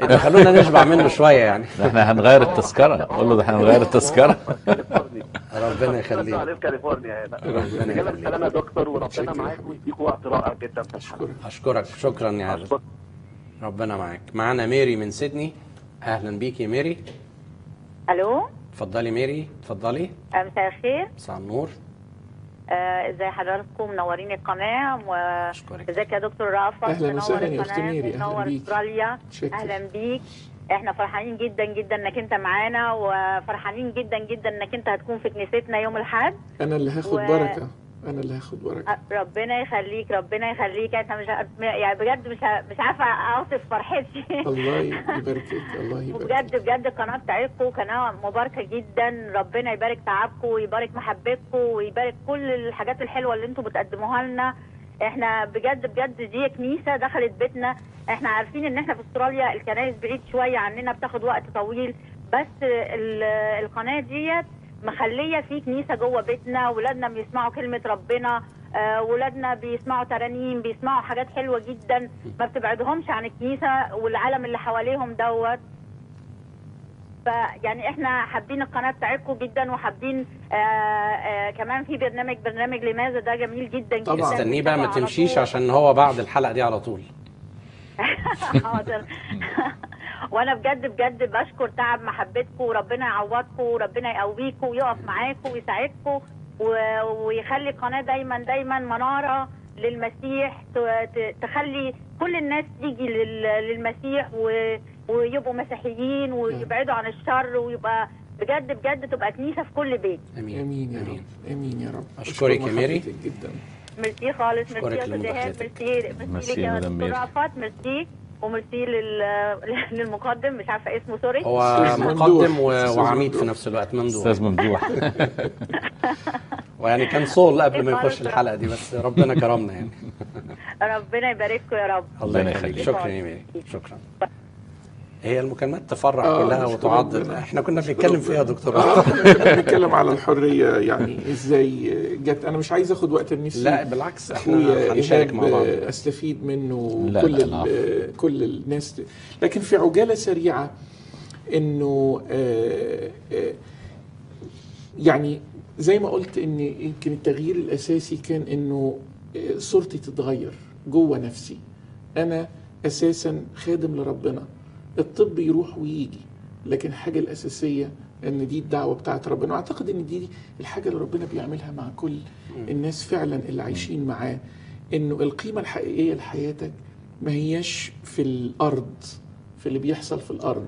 خلونا نشبع منه شويه يعني ده احنا هنغير التذكره قول له ده احنا هنغير التذكره ربنا يخليك. عليه في كاليفورنيا هنا ربنا جالك يخليك. سلام يا دكتور وربنا متشكر يا معاك حبيبي. ويديكوا وقت رائع جدا في الحلقه اشكرك اشكرك شكرا يا عادل أشكرك. ربنا معاك معانا ميري من سيدني اهلا بيكي يا ميري الو اتفضلي ميري اتفضلي آه، مساء الخير مساء النور آه، ازي حضراتكم منورين القناه أشكرك. وازيك يا دكتور رافت أهلاً منور وسهلاً يا القناة، أخت ميري، أهلاً منور بيك. استراليا شكرا. اهلا بيك احنا فرحانين جدا جدا انك انت معانا وفرحانين جدا جدا انك انت هتكون في كنيستنا يوم الاحد انا اللي هاخد و- بركه انا اللي هاخد بركه آه، ربنا يخليك ربنا يخليك انت مش ع- يعني بجد مش ع- مش عارفه اوصف فرحتي الله يباركك الله يباركك وبجد بجد القناه بتاعتكم قناه مباركه جدا ربنا يبارك تعبكم ويبارك محبتكم ويبارك كل الحاجات الحلوه اللي انتم بتقدموها لنا احنا بجد بجد دي كنيسه دخلت بيتنا احنا عارفين ان احنا في استراليا الكنائس بعيد شويه عننا بتاخد وقت طويل بس ال- القناه ديت مخليه في كنيسه جوه بيتنا ولادنا بيسمعوا كلمه ربنا آه، ولادنا بيسمعوا ترانيم بيسمعوا حاجات حلوه جدا ما بتبعدهمش عن الكنيسه والعالم اللي حواليهم دوت فيعني احنا حابين القناه بتاعتكم جدا وحابين آه آه كمان في برنامج برنامج لماذا ده جميل جدا طبعاً. جدا استنيه بقى ما بتابعه على تمشيش طول. عشان هو بعد الحلقه دي على طول حاضر وانا بجد بجد بشكر تعب محبتكم وربنا يعوضكم وربنا يقويكم ويقف معاكم ويساعدكم و- ويخلي القناه دايما دايما مناره للمسيح ت- ت- تخلي كل الناس تيجي لل- للمسيح و- ويبقوا مسيحيين ويبعدوا عن الشر ويبقى بجد بجد تبقى كنيسه في كل بيت امين امين يا رب امين يا رب أشكرك يا أشكر ميري. محبتك جدا ميرسي خالص ميرسي أشكرك يا استاذ ايهاب لمداخلتك. ميرسي ميرسي ميرسي لك يا يا مدام دكتور ميري. رأفت ميرسي وميرسي لل- للمقدم مش عارفه اسمه سوري هو أستاذ مقدم ممدوح. و- أستاذ وعميد في ممدوح. نفس الوقت ممدوح استاذ ممدوح ويعني كان صول قبل ما إيه يخش خالص. الحلقه دي بس ربنا كرمنا يعني ربنا يبارككم يا رب الله ربنا يخليك يخليك. شكرا يا ميري شكرا هي المكالمات تفرح آه، كلها نشكر وتعضد ربنا. احنا كنا بنتكلم فيها يا دكتور اه احنا بنتكلم على الحريه يعني ازاي جت انا مش عايز اخد وقت النسي لا بالعكس احنا اخويا هنشارك مع بعض إيهاب استفيد منه لا، كل لا، ال- العفو. كل الناس لكن في عجاله سريعه انه آه، آه، يعني زي ما قلت ان يمكن التغيير الاساسي كان انه آه، صورتي تتغير جوه نفسي انا اساسا خادم لربنا الطب يروح ويجي لكن الحاجه الاساسيه ان دي الدعوه بتاعت ربنا واعتقد ان دي الحاجه اللي ربنا بيعملها مع كل الناس فعلا اللي عايشين معاه انه القيمه الحقيقيه لحياتك ما هياش في الارض في اللي بيحصل في الارض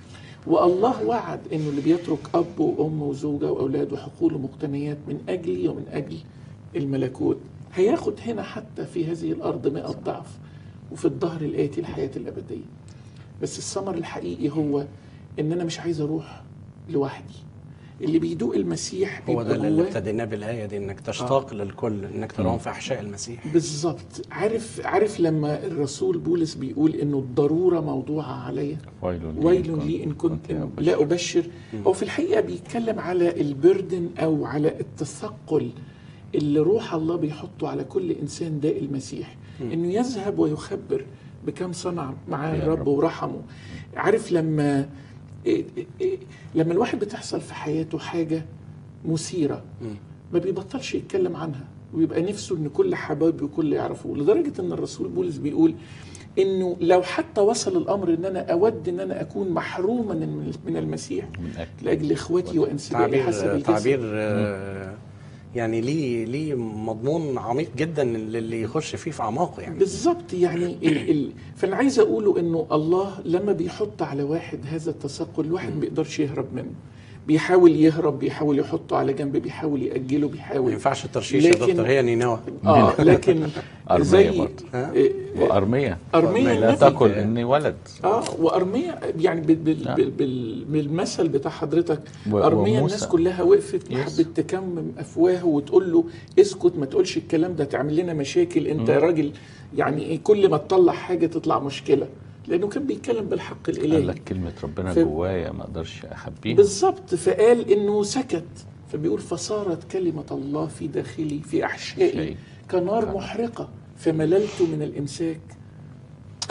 والله وعد انه اللي بيترك اب وام وزوجه واولاد وحقول ومقتنيات من اجلي ومن اجل الملكوت هياخد هنا حتى في هذه الارض مئة ضعف وفي الظهر الاتي الحياه الابديه بس الثمر الحقيقي هو ان انا مش عايز اروح لوحدي اللي بيدوق المسيح هو ده بيبقى اللي جواه ابتديناه بالايه دي انك تشتاق للكل انك تراهم في احشاء المسيح بالظبط عارف عارف لما الرسول بولس بيقول انه الضروره موضوعه عليا ويل لي ويل لي ان كنت لا ابشر هو في الحقيقه بيتكلم على البردن او على التثقل اللي روح الله بيحطه على كل انسان داء المسيح انه يذهب ويخبر بكم صنع معاه يا الرب رب. ورحمه عارف لما إيه إيه لما الواحد بتحصل في حياته حاجه مثيره ما بيبطلش يتكلم عنها ويبقى نفسه ان كل حبايبه وكل يعرفوه لدرجه ان الرسول بولس بيقول انه لو حتى وصل الامر ان انا اود ان انا اكون محروما من من المسيح من اجل لاجل اخوتي وانسابي حسب تعبير الجسد تعبير آه، يعني ليه ليه مضمون عميق جدا للي يخش فيه في اعماقه يعني بالظبط يعني ال ال فانا عايز اقوله انه الله لما بيحط على واحد هذا التثقل الواحد ما بيقدرش يهرب منه بيحاول يهرب بيحاول يحطه على جنب بيحاول ياجله ما بيحاول ينفعش الترشيش يا لكن- دكتور هي نينوى اه لكن أرمية زي برضه. ها؟ إيه، وارميه أرمية لا النبي. تقل اني ولد اه وارميا يعني بال بال نعم. بال بال بالمثل بتاع حضرتك و- ارميا وموسى. الناس كلها وقفت يس. وحبت تكمم افواه وتقول له اسكت ما تقولش الكلام ده تعمل لنا مشاكل انت مم. راجل يعني إيه كل ما تطلع حاجه تطلع مشكله لانه كان بيتكلم بالحق قال الالهي لك كلمه ربنا ف- جوايا ما اقدرش اخبيها بالظبط فقال انه سكت فبيقول فصارت كلمه الله في داخلي في احشائي شيء. كنار محرقه فمللت من الامساك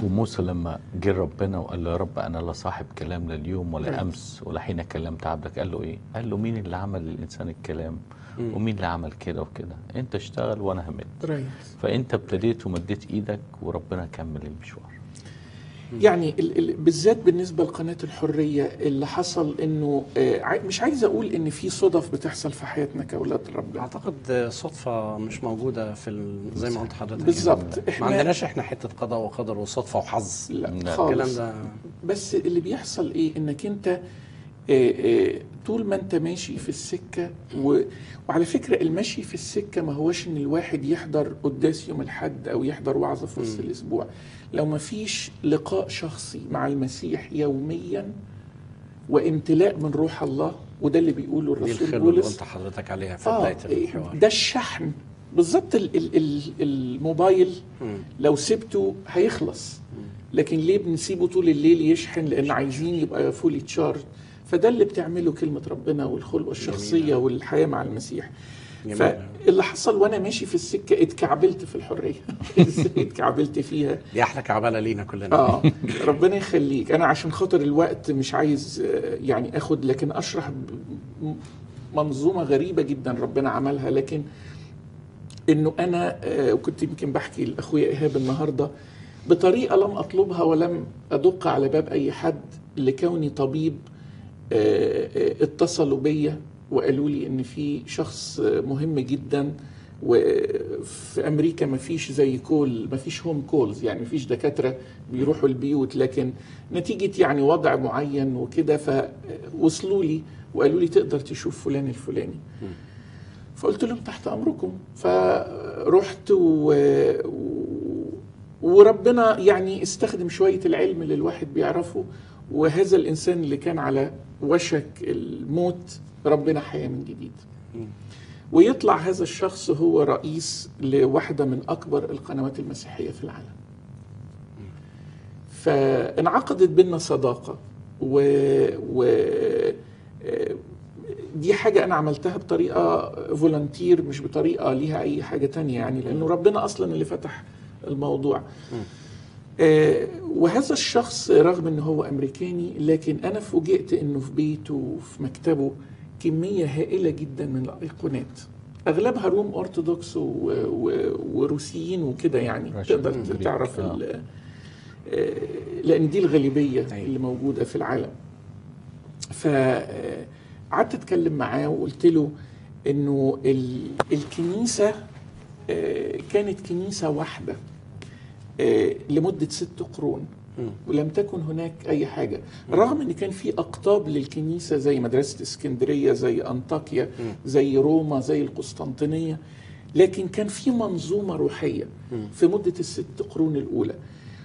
وموسى لما جه ربنا وقال له يا رب انا لا صاحب كلام لا اليوم ولا نعم. امس ولا حين كلمت عبدك قال له ايه؟ قال له مين اللي عمل للانسان الكلام؟ ومين اللي عمل كده وكده؟ انت اشتغل وانا همت رايت فانت ابتديت ومديت ايدك وربنا كمل المشوار يعني ال ال بالذات بالنسبه لقناه الحريه اللي حصل انه آه عاي- مش عايز اقول ان في صدف بتحصل في حياتنا كاولاد ربنا اعتقد صدفه مش موجوده في ال... زي ما قلت حضرتك بالظبط. يعني. إحنا- ما عندناش احنا حته قضاء وقدر وصدفه وحظ لا لا، الكلام خالص ده بس اللي بيحصل ايه انك انت آه، آه، طول ما انت ماشي في السكه و... وعلى فكره المشي في السكه ما هوش ان الواحد يحضر قداس يوم الحد او يحضر وعظه في وسط الاسبوع لو ما فيش لقاء شخصي مع المسيح يوميا وامتلاء من روح الله وده اللي بيقوله دي الرسول الخلوه اللي بولس قلت حضرتك عليها في اه بدايه إيه، الحوار ده الشحن بالظبط ال ال ال الموبايل مم. لو سبته هيخلص لكن ليه بنسيبه طول الليل يشحن لان عايزين يبقى فولي تشارج فده اللي بتعمله كلمة ربنا والخلوة الشخصية جميلة. والحياة مع المسيح جميل. فاللي حصل وانا ماشي في السكة اتكعبلت في الحرية ازاي اتكعبلت فيها دي احلى كعبله لينا كلنا اه ربنا يخليك انا عشان خاطر الوقت مش عايز آه، يعني اخد لكن اشرح ب- منظومه غريبه جدا ربنا عملها لكن انه انا آه، وكنت يمكن بحكي لاخويا ايهاب النهارده بطريقه لم اطلبها ولم ادق على باب اي حد لكوني طبيب آه، آه، اتصلوا بيا وقالوا لي ان في شخص آه، مهم جدا وفي امريكا ما فيش زي كول ما فيش هوم كولز يعني ما فيش دكاتره بيروحوا البيوت لكن نتيجه يعني وضع معين وكده فوصلوا لي وقالوا لي تقدر تشوف فلان الفلاني فقلت لهم تحت امركم فرحت و... و... وربنا يعني استخدم شويه العلم اللي الواحد بيعرفه وهذا الانسان اللي كان على وشك الموت ربنا حياه من جديد ويطلع هذا الشخص هو رئيس لواحده من اكبر القنوات المسيحيه في العالم فانعقدت بينا صداقه و, و... آه، دي حاجة أنا عملتها بطريقة فولنتير مش بطريقة ليها أي حاجة تانية يعني لأنه ربنا أصلا اللي فتح الموضوع آه، وهذا الشخص رغم أنه هو أمريكاني لكن أنا فوجئت أنه في بيته وفي مكتبه كمية هائلة جدا من الأيقونات أغلبها روم أرثوذكس و- و- وروسيين وكده يعني راشد تقدر أمريكا. تعرف آه. ال- آه، لأن دي الغالبية أيوة. اللي موجودة في العالم فقعدت اتكلم معاه وقلت له انه ال- الكنيسه آه، كانت كنيسه واحده آه، لمده ست قرون ولم تكن هناك اي حاجه رغم ان كان في اقطاب للكنيسه زي مدرسه اسكندريه زي انطاكيا زي روما زي القسطنطينيه لكن كان في منظومه روحيه في مده الست قرون الاولى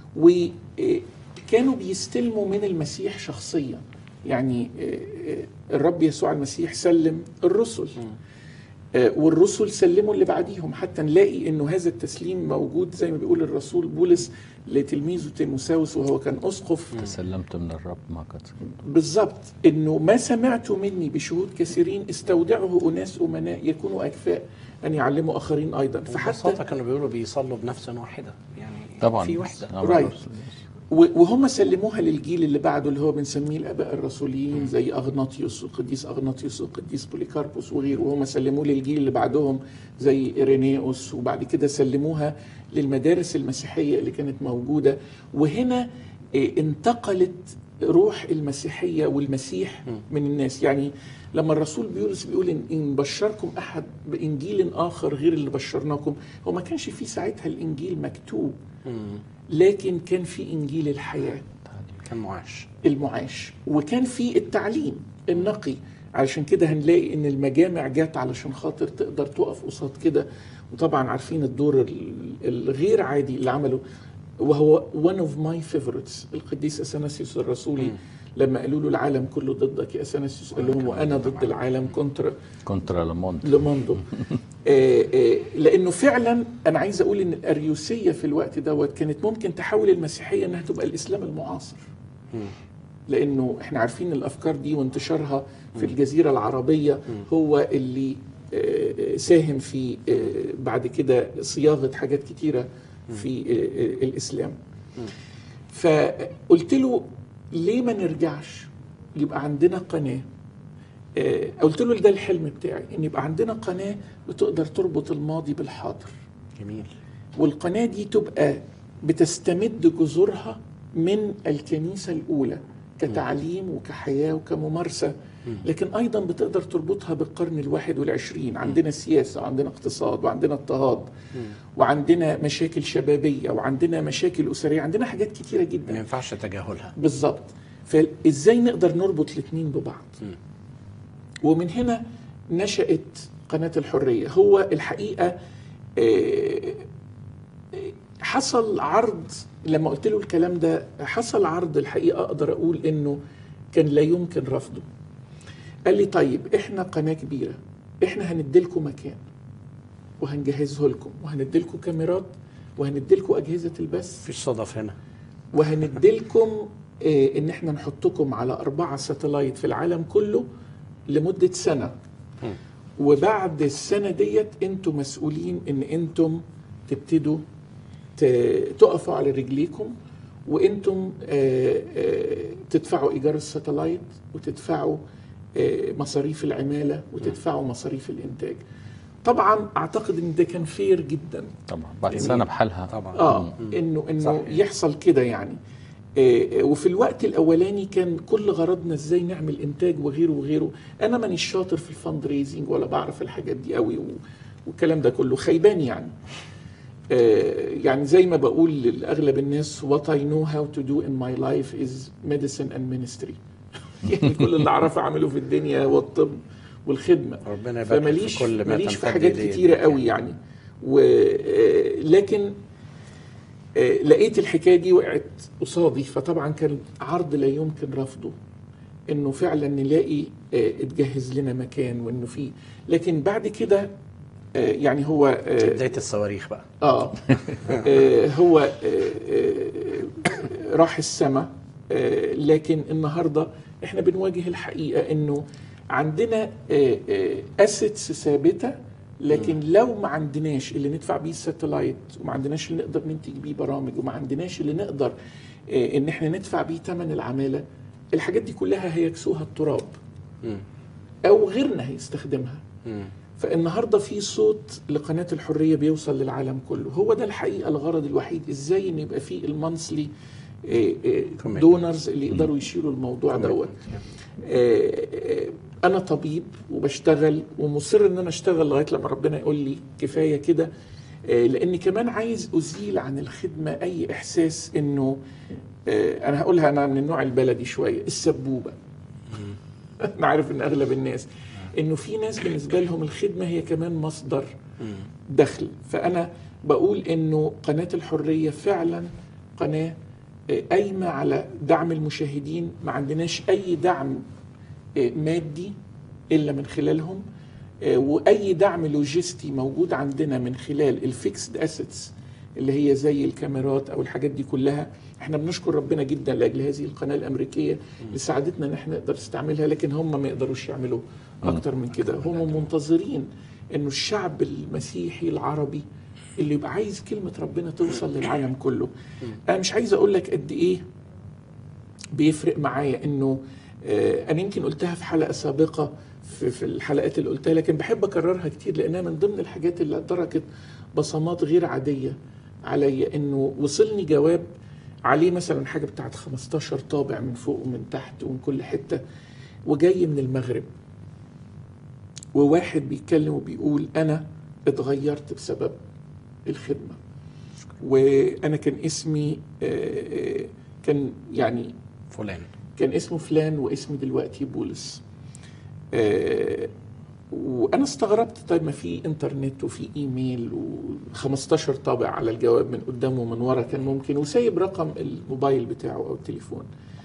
وكانوا بيستلموا من المسيح شخصيا يعني آه، آه، الرب يسوع المسيح سلم الرسل آه، والرسل سلموا اللي بعديهم حتى نلاقي انه هذا التسليم موجود زي ما بيقول الرسول بولس لتلميذه تيموساوس وهو كان اسقف تسلمت من الرب ما قد بالظبط انه ما سمعت مني بشهود كثيرين استودعه اناس امناء يكونوا اكفاء ان يعلموا اخرين ايضا ببساطه فحتى كانوا بيقولوا بيصلوا بنفس واحده يعني طبعا في وحده آه، رايت. و- وهم سلموها للجيل اللي بعده اللي هو بنسميه الاباء الرسوليين زي اغناطيوس والقديس اغناطيوس والقديس بوليكاربوس وغيره وهم سلموه للجيل اللي بعدهم زي ايرينيوس وبعد كده سلموها للمدارس المسيحيه اللي كانت موجوده وهنا آه، انتقلت روح المسيحيه والمسيح من الناس يعني لما الرسول بيولس بيقول ان ان بشركم احد بانجيل اخر غير اللي بشرناكم هو ما كانش في ساعتها الانجيل مكتوب لكن كان في انجيل الحياه كان معاش المعاش وكان في التعليم النقي علشان كده هنلاقي ان المجامع جات علشان خاطر تقدر تقف قصاد كده وطبعا عارفين الدور ال- الغير عادي اللي عمله وهو one of my favorites القديس اثناسيوس الرسولي لما قالوا له العالم كله ضدك يا اثناسيوس قال لهم وانا ضد العالم كونتر كونترا لامونت لموندو آه، آه، لانه فعلا انا عايز اقول ان الاريوسيه في الوقت دوت كانت ممكن تحول المسيحيه انها تبقى الاسلام المعاصر لانه احنا عارفين الافكار دي وانتشارها في الجزيره العربيه هو اللي آه، آه، ساهم في آه، بعد كده صياغه حاجات كتيره في آه، آه، الاسلام فقلت له ليه ما نرجعش يبقى عندنا قناه آه، قلت له ده الحلم بتاعي ان يبقى عندنا قناه بتقدر تربط الماضي بالحاضر جميل والقناة دي تبقى بتستمد جذورها من الكنيسة الأولى كتعليم وكحياة وكممارسة لكن أيضا بتقدر تربطها بالقرن الواحد والعشرين عندنا سياسة وعندنا اقتصاد وعندنا اضطهاد وعندنا مشاكل شبابية وعندنا مشاكل أسرية عندنا حاجات كتيرة ما جدا ينفعش تجاهلها بالظبط فازاي نقدر نربط الاثنين ببعض ومن هنا نشأت قناة الحرية هو الحقيقة آه، آه، حصل عرض لما قلت له الكلام ده حصل عرض الحقيقة أقدر أقول إنه كان لا يمكن رفضه قال لي طيب إحنا قناة كبيرة إحنا هنديلكم مكان وهنجهزه لكم وهنديلكم كاميرات وهنديلكم أجهزة البث مفيش صدف هنا وهنديلكم آه، ان احنا نحطكم على أربعة ساتلايت في العالم كله لمدة سنة وبعد السنة ديت انتم مسؤولين ان انتم تبتدوا ت- تقفوا على رجليكم وانتم آه، آه، تدفعوا ايجار الساتلايت وتدفعوا آه، مصاريف العمالة وتدفعوا مصاريف الانتاج طبعا اعتقد ان ده كان فير جدا طبعا بعد سنه بحالها طبعا اه انه انه صح. يحصل كده يعني آه، وفي الوقت الاولاني كان كل غرضنا ازاي نعمل انتاج وغيره وغيره انا مانيش شاطر في الفند ريزنج ولا بعرف الحاجات دي قوي و- والكلام ده كله خيبان يعني آه، يعني زي ما بقول لاغلب الناس what I know how to do in my life is medicine and ministry يعني كل اللي اعرفه اعمله في الدنيا هو الطب والخدمه ربنا يبارك فماليش في كل ما ماليش في تمتد حاجات إليه كتيره إيدك قوي يعني و آه، لكن آه، لقيت الحكايه دي وقعت قصادي فطبعا كان عرض لا يمكن رفضه انه فعلا نلاقي آه، اتجهز لنا مكان وانه في لكن بعد كده آه، يعني هو آه، بدايه الصواريخ بقى اه آه، هو آه، آه، راح السما آه، لكن النهارده احنا بنواجه الحقيقه انه عندنا اسيتس ثابته لكن لو ما عندناش اللي ندفع بيه الساتلايت وما عندناش اللي نقدر ننتج بيه برامج وما عندناش اللي نقدر آه، ان احنا ندفع بيه ثمن العماله الحاجات دي كلها هيكسوها التراب او غيرنا هيستخدمها فالنهارده في صوت لقناه الحريه بيوصل للعالم كله هو ده الحقيقه الغرض الوحيد ازاي ان يبقى في المانثلي Commitment. دونرز اللي يقدروا يشيلوا الموضوع دوت آه، آه، انا طبيب وبشتغل ومصر ان انا اشتغل لغايه لما ربنا يقول لي كفايه كده آه، لاني كمان عايز ازيل عن الخدمه اي احساس انه آه، انا هقولها انا من النوع البلدي شويه السبوبه انا عارف ان اغلب الناس انه في ناس بالنسبه لهم الخدمه هي كمان مصدر دخل فانا بقول انه قناه الحريه فعلا قناه آه، قايمه على دعم المشاهدين ما عندناش اي دعم آه، مادي الا من خلالهم آه، واي دعم لوجستي موجود عندنا من خلال الفيكسد اسيتس اللي هي زي الكاميرات او الحاجات دي كلها احنا بنشكر ربنا جدا لاجل هذه القناه الامريكيه اللي ساعدتنا ان احنا نقدر نستعملها لكن هم ما يقدروش يعملوا اكتر من كده هم منتظرين انه الشعب المسيحي العربي اللي يبقى عايز كلمه ربنا توصل للعالم كله انا مش عايز اقول لك قد ايه بيفرق معايا انه آه، انا يمكن قلتها في حلقه سابقه في, في الحلقات اللي قلتها لكن بحب اكررها كتير لانها من ضمن الحاجات اللي تركت بصمات غير عاديه عليا انه وصلني جواب عليه مثلا حاجه بتاعت 15 طابع من فوق ومن تحت ومن كل حته وجاي من المغرب وواحد بيتكلم وبيقول انا اتغيرت بسبب الخدمه وانا كان اسمي آه، آه، كان يعني فلان كان اسمه فلان واسمي دلوقتي بولس آه، وانا استغربت طيب ما في انترنت وفي ايميل و15 طابع على الجواب من قدام ومن ورا كان ممكن وسايب رقم الموبايل بتاعه او التليفون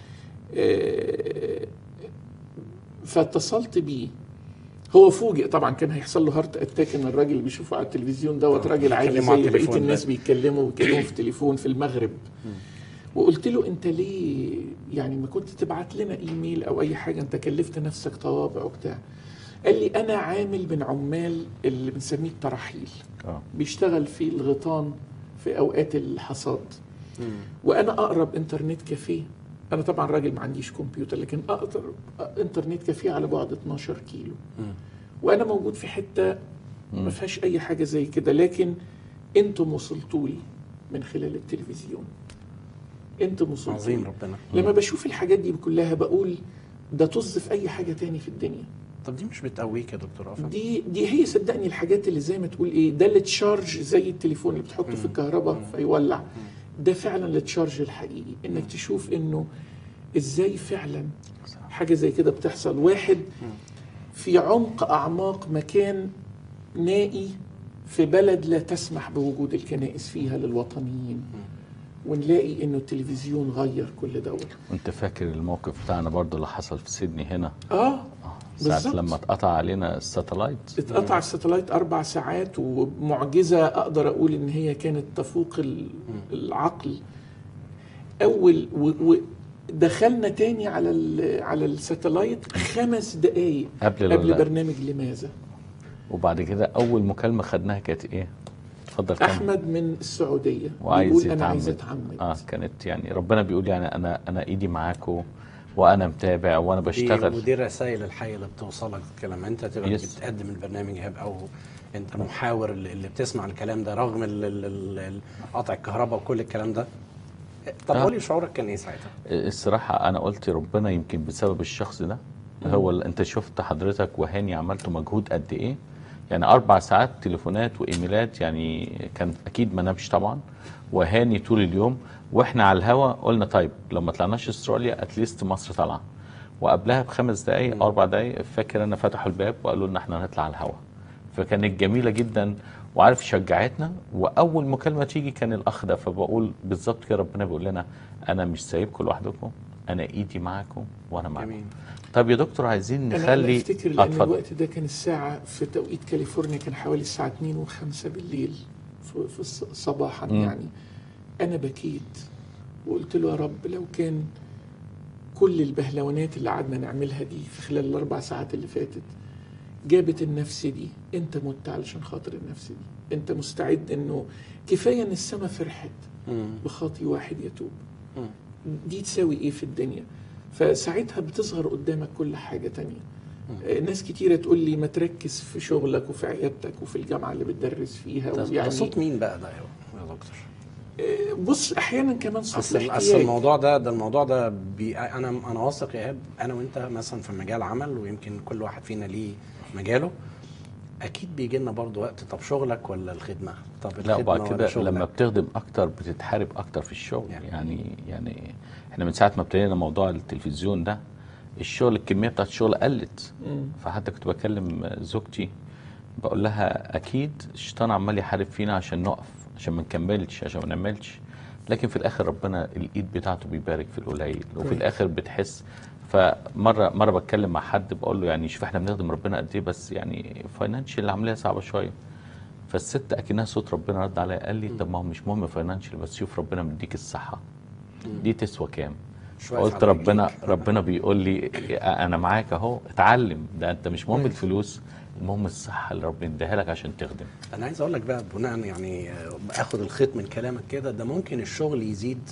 آه، فاتصلت بيه هو فوجئ طبعا كان هيحصل له هارت اتاك ان الراجل اللي بيشوفه على التلفزيون دوت راجل عادي بيتكلموا على زي بقيه التليفون الناس بس. بيتكلموا بيتكلموا في التليفون في المغرب وقلت له انت ليه يعني ما كنت تبعت لنا ايميل او اي حاجه انت كلفت نفسك طوابع وبتاع قال لي انا عامل من عمال اللي بنسميه الترحيل اه بيشتغل في الغيطان في اوقات الحصاد وانا اقرب انترنت كافيه انا طبعا راجل ما عنديش كمبيوتر لكن اقدر انترنت كافيه على بعد 12 كيلو وانا موجود في حته ما فيهاش اي حاجه زي كده لكن انتم وصلتوا لي من خلال التلفزيون انتم وصلتوا عظيم لي. ربنا لما بشوف الحاجات دي كلها بقول ده طز في اي حاجه تاني في الدنيا طب دي مش بتقويك يا دكتور رأفت دي دي هي صدقني الحاجات اللي زي ما تقول ايه ده اللي تشارج زي التليفون اللي بتحطه في الكهرباء فيولع ده فعلا التشارج الحقيقي انك تشوف انه ازاي فعلا حاجه زي كده بتحصل واحد في عمق اعماق مكان نائي في بلد لا تسمح بوجود الكنائس فيها للوطنيين ونلاقي انه التلفزيون غير كل دوت وانت فاكر الموقف بتاعنا برضو اللي حصل في سيدني هنا اه ساعة بالظبط. لما اتقطع علينا الساتلايت اتقطع الساتلايت اربع ساعات ومعجزه اقدر اقول ان هي كانت تفوق ال- العقل اول و و دخلنا تاني على ال- على الساتلايت خمس دقائق قبل قبل ال- برنامج لماذا وبعد كده اول مكالمه خدناها كانت ايه اتفضل كمل. احمد من السعوديه وعايز بيقول يتعمد انا عايز اتعمد اه كانت يعني ربنا بيقول يعني انا انا ايدي معاكم وانا متابع وانا دي بشتغل ودي الرسائل الحيه اللي بتوصلك لما انت تبقى يس. بتقدم البرنامج هاب او انت محاور اللي اللي بتسمع الكلام ده رغم ال- ال- ال- ال- قطع الكهرباء وكل الكلام ده طب آه. قولي شعورك كان ايه ساعتها؟ الصراحة أنا قلت ربنا يمكن بسبب الشخص ده هو اللي أنت شفت حضرتك وهاني عملتوا مجهود قد إيه يعني أربع ساعات تليفونات وإيميلات يعني كان أكيد ما نامش طبعا وهاني طول اليوم وإحنا على الهوا قلنا طيب لو ما طلعناش استراليا أتليست مصر طالعة وقبلها بخمس دقايق أو أربع دقايق فاكر أنا فتحوا الباب وقالوا لنا إحنا هنطلع على الهوا فكانت جميلة جدا وعارف شجعتنا واول مكالمه تيجي كان الاخ ده فبقول بالظبط كده ربنا بيقول لنا انا مش سايبكم لوحدكم انا ايدي معاكم وانا معاكم جميل طب يا دكتور عايزين انا أنا نخلي افتكر آه، لان اتفضل. الوقت ده كان الساعه في توقيت كاليفورنيا كان حوالي الساعه 2 و5 بالليل في, في الص- صباحا مم. يعني انا بكيت وقلت له يا رب لو كان كل البهلوانات اللي قعدنا نعملها دي في خلال الاربع ساعات اللي فاتت جابت النفس دي انت مت علشان خاطر النفس دي انت مستعد انه كفايه ان السماء فرحت مم. بخاطي واحد يتوب مم. دي تساوي ايه في الدنيا فساعتها بتصغر قدامك كل حاجة تانية آه، ناس كتيرة تقول لي ما تركز في شغلك وفي عيادتك وفي الجامعة اللي بتدرس فيها طب ده ويعني صوت مين بقى ده يا يا دكتور؟ آه، بص احيانا كمان صوت اصل اصل الاحتياج الموضوع ده ده الموضوع ده بي انا انا واثق يا ايهاب انا وانت مثلا في مجال عمل ويمكن كل واحد فينا ليه مجاله اكيد بيجي لنا برضه وقت طب شغلك ولا الخدمه؟ طب لا الخدمه وبعد ولا كده شغلك؟ لما بتخدم اكتر بتتحارب اكتر في الشغل يعني. يعني يعني, احنا من ساعه ما ابتدينا موضوع التلفزيون ده الشغل الكميه بتاعت الشغل قلت مم. فحتى كنت بكلم زوجتي بقول لها اكيد الشيطان عمال يحارب فينا عشان نقف عشان ما نكملش عشان ما نعملش لكن في الاخر ربنا الايد بتاعته بيبارك في القليل وفي كويس. الاخر بتحس فمره مره بتكلم مع حد بقول له يعني شوف احنا بنخدم ربنا قد ايه بس يعني فاينانشال العمليه صعبه شويه فالست اكنها صوت ربنا رد عليا قال لي طب ما هو مش مهم فاينانشال بس شوف ربنا مديك الصحه دي تسوى كام شوية قلت على ربنا رجليك. ربنا بيقول لي انا معاك اهو اتعلم ده انت مش مهم الفلوس المهم الصحه اللي ربنا يديها لك عشان تخدم انا عايز اقول لك بقى بناء يعني آه، اخد الخيط من كلامك كده ده ممكن الشغل يزيد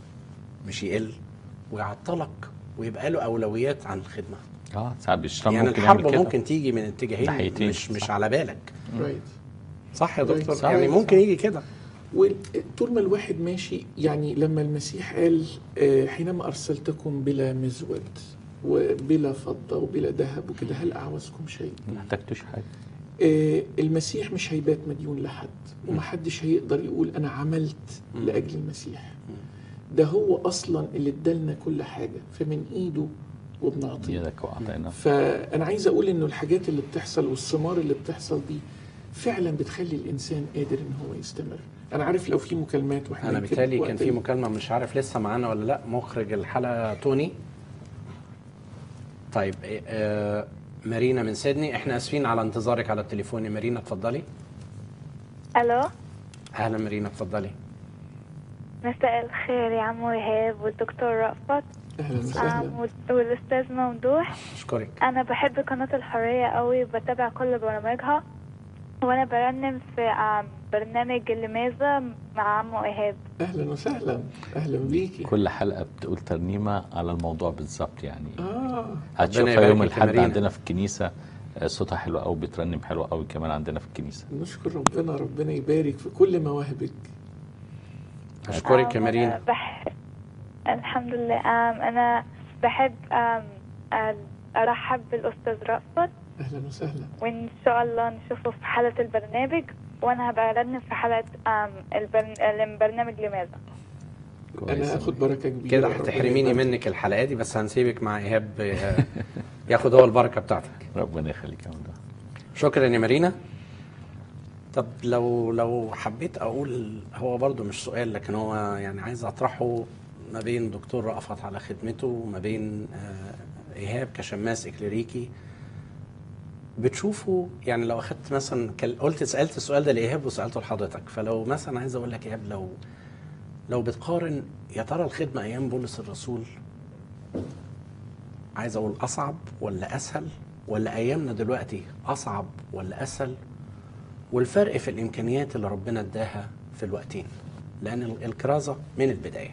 مش يقل ويعطلك ويبقى له اولويات عن الخدمه اه ساعات الشيطان يعني ممكن الحرب يعمل كده ممكن تيجي من اتجاهين ناحيتين، مش مش صح. على بالك رايت صح يا دكتور صح. يعني ممكن يجي كده وطول ما الواحد ماشي يعني لما المسيح قال آه، حينما أرسلتكم بلا مزود وبلا فضة وبلا ذهب وكده هل أعوزكم شيء ما احتجتوش حاجه آه، المسيح مش هيبات مديون لحد ومحدش هيقدر يقول انا عملت لاجل المسيح ده هو اصلا اللي ادالنا كل حاجه فمن ايده وبنعطيه يدك واعطينا فانا عايز اقول انه الحاجات اللي بتحصل والثمار اللي بتحصل دي فعلا بتخلي الانسان قادر ان هو يستمر انا عارف لو في مكالمات واحنا انا يمكن بالتالي وقت كان في ال- مكالمه مش عارف لسه معانا ولا لا مخرج الحلقه توني طيب إيه، آه مارينا من سيدني احنا اسفين على انتظارك على التليفون يا مارينا اتفضلي الو اهلا مارينا اتفضلي مساء الخير يا عم وهاب والدكتور رأفت اهلا آم، وسهلا وال- والاستاذ ممدوح اشكرك انا بحب قناة الحرية قوي بتابع كل برامجها وانا برنم في آم، برنامج لماذا مع عمو إيهاب اهلا وسهلا اهلا بيكي كل حلقه بتقول ترنيمه على الموضوع بالظبط يعني اه هتشوفها يبارك يوم لك يا الاحد مارينا. عندنا في الكنيسه آه، صوتها حلو قوي بترنم حلو قوي كمان عندنا في الكنيسه نشكر ربنا ربنا يبارك في كل مواهبك اشكرك يا آم، مارينا أنا بح... الحمد لله آم، أنا بحب آم، أ- أرحب بالأستاذ رأفت اهلا وسهلا وإن شاء الله نشوفه في حلقة البرنامج وأنا هبقى أرنم في حلقة آم، البرن... البرنامج لماذا كويس انا هاخد بركه كبيره كده ربنا هتحرميني يبارك. منك الحلقه دي بس هنسيبك مع ايهاب آه، ياخد هو البركه بتاعتك ربنا يخليك يا مدام شكرا يا مارينا طب لو لو حبيت اقول هو برضو مش سؤال لكن هو يعني عايز اطرحه ما بين دكتور رأفت على خدمته وما بين آه، ايهاب كشماس اكليريكي بتشوفوا يعني لو اخدت مثلا كل- قلت سالت السؤال ده لايهاب وسالته لحضرتك فلو مثلا عايز اقول لك ايهاب لو لو بتقارن يا ترى الخدمه ايام بولس الرسول عايز اقول اصعب ولا اسهل ولا ايامنا دلوقتي اصعب ولا اسهل والفرق في الامكانيات اللي ربنا اداها في الوقتين لان ال- الكرازه من البدايه